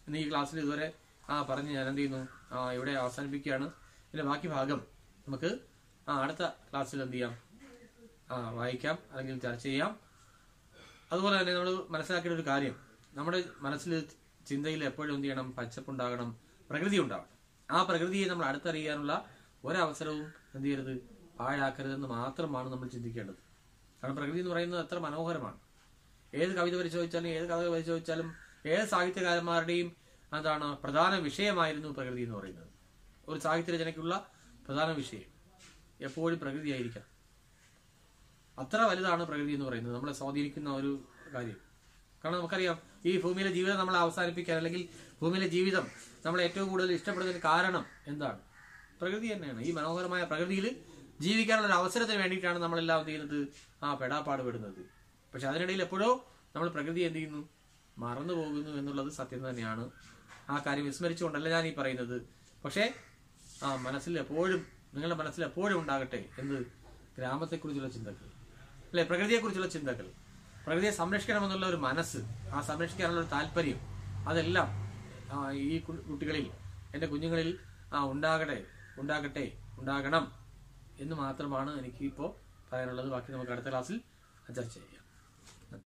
ഇന്ന് ഈ ക്ലാസ്സിൽ ഇതുവരെ ആ പറഞ്ഞ് ഞാൻ എന്ത് ചെയ്യുന്നു ആ ഇവിടെ അവസാനിപ്പിക്കുകയാണ് ഇതിന്റെ ബാക്കി ഭാഗം നമുക്ക് ആ അടുത്ത ക്ലാസ്സിൽ എന്ത് ചെയ്യാം ആ വായിക്കാം അല്ലെങ്കിൽ ചർച്ച ചെയ്യാം അതുപോലെ തന്നെ നമ്മൾ മനസ്സിലാക്കേണ്ട ഒരു കാര്യം നമ്മുടെ മനസ്സിൽ ചിന്തയിൽ എപ്പോഴും എന്ത് ചെയ്യണം പച്ചപ്പുണ്ടാകണം പ്രകൃതി ഉണ്ടാവണം ആ പ്രകൃതിയെ നമ്മൾ അടുത്തറിയാനുള്ള ഒരവസരവും എന്ത് ചെയ്യരുത് പാഴാക്കരുതെന്ന് മാത്രമാണ് നമ്മൾ ചിന്തിക്കേണ്ടത് കാരണം പ്രകൃതി എന്ന് പറയുന്നത് എത്ര മനോഹരമാണ് ഏത് കവിത പരിശോധിച്ചാലും ഏത് കഥ പരിശോധിച്ചാലും ഏത് സാഹിത്യകാരന്മാരുടെയും എന്താണ് പ്രധാന വിഷയമായിരുന്നു പ്രകൃതി എന്ന് പറയുന്നത് ഒരു സാഹിത്യ രചനയ്ക്കുള്ള പ്രധാന വിഷയം എപ്പോഴും പ്രകൃതിയായിരിക്കാം അത്ര വലുതാണ് പ്രകൃതി എന്ന് പറയുന്നത് നമ്മളെ സ്വാധീനിക്കുന്ന ഒരു കാര്യം കാരണം നമുക്കറിയാം ഈ ഭൂമിയിലെ ജീവിതം നമ്മളെ അവസാനിപ്പിക്കാൻ അല്ലെങ്കിൽ ഭൂമിയിലെ ജീവിതം നമ്മളെ ഏറ്റവും കൂടുതൽ ഇഷ്ടപ്പെടുന്നതിന് കാരണം എന്താണ് പ്രകൃതി തന്നെയാണ് ഈ മനോഹരമായ പ്രകൃതിയിൽ ജീവിക്കാനുള്ള ഒരു അവസരത്തിന് വേണ്ടിയിട്ടാണ് നമ്മളെല്ലാം എന്ത് ചെയ്യുന്നത് ആ പെടാപ്പാട് പെടുന്നത് പക്ഷെ അതിനിടയിൽ എപ്പോഴോ നമ്മൾ പ്രകൃതി എന്ത് ചെയ്യുന്നു മറന്നു പോകുന്നു എന്നുള്ളത് സത്യം തന്നെയാണ് ആ കാര്യം വിസ്മരിച്ചുകൊണ്ടല്ല ഞാൻ ഈ പറയുന്നത് പക്ഷേ ആ മനസ്സിൽ എപ്പോഴും നിങ്ങളുടെ മനസ്സിൽ എപ്പോഴും ഉണ്ടാകട്ടെ എന്ത് ഗ്രാമത്തെക്കുറിച്ചുള്ള ചിന്തകൾ അല്ലെ പ്രകൃതിയെക്കുറിച്ചുള്ള ചിന്തകൾ പ്രകൃതിയെ സംരക്ഷിക്കണമെന്നുള്ള ഒരു മനസ്സ് ആ സംരക്ഷിക്കാനുള്ള ഒരു താല്പര്യം അതെല്ലാം ആ, ഈ കു- കുട്ടികളിൽ എൻ്റെ കുഞ്ഞുങ്ങളിൽ ആ ഉണ്ടാകട്ടെ ഉണ്ടാകട്ടെ ഉണ്ടാകണം എന്ന് മാത്രമാണ് എനിക്ക് ഇപ്പോൾ പറയാനുള്ളത് ബാക്കി നമുക്ക് അടുത്ത ക്ലാസ്സിൽ ചർച്ച ചെയ്യാം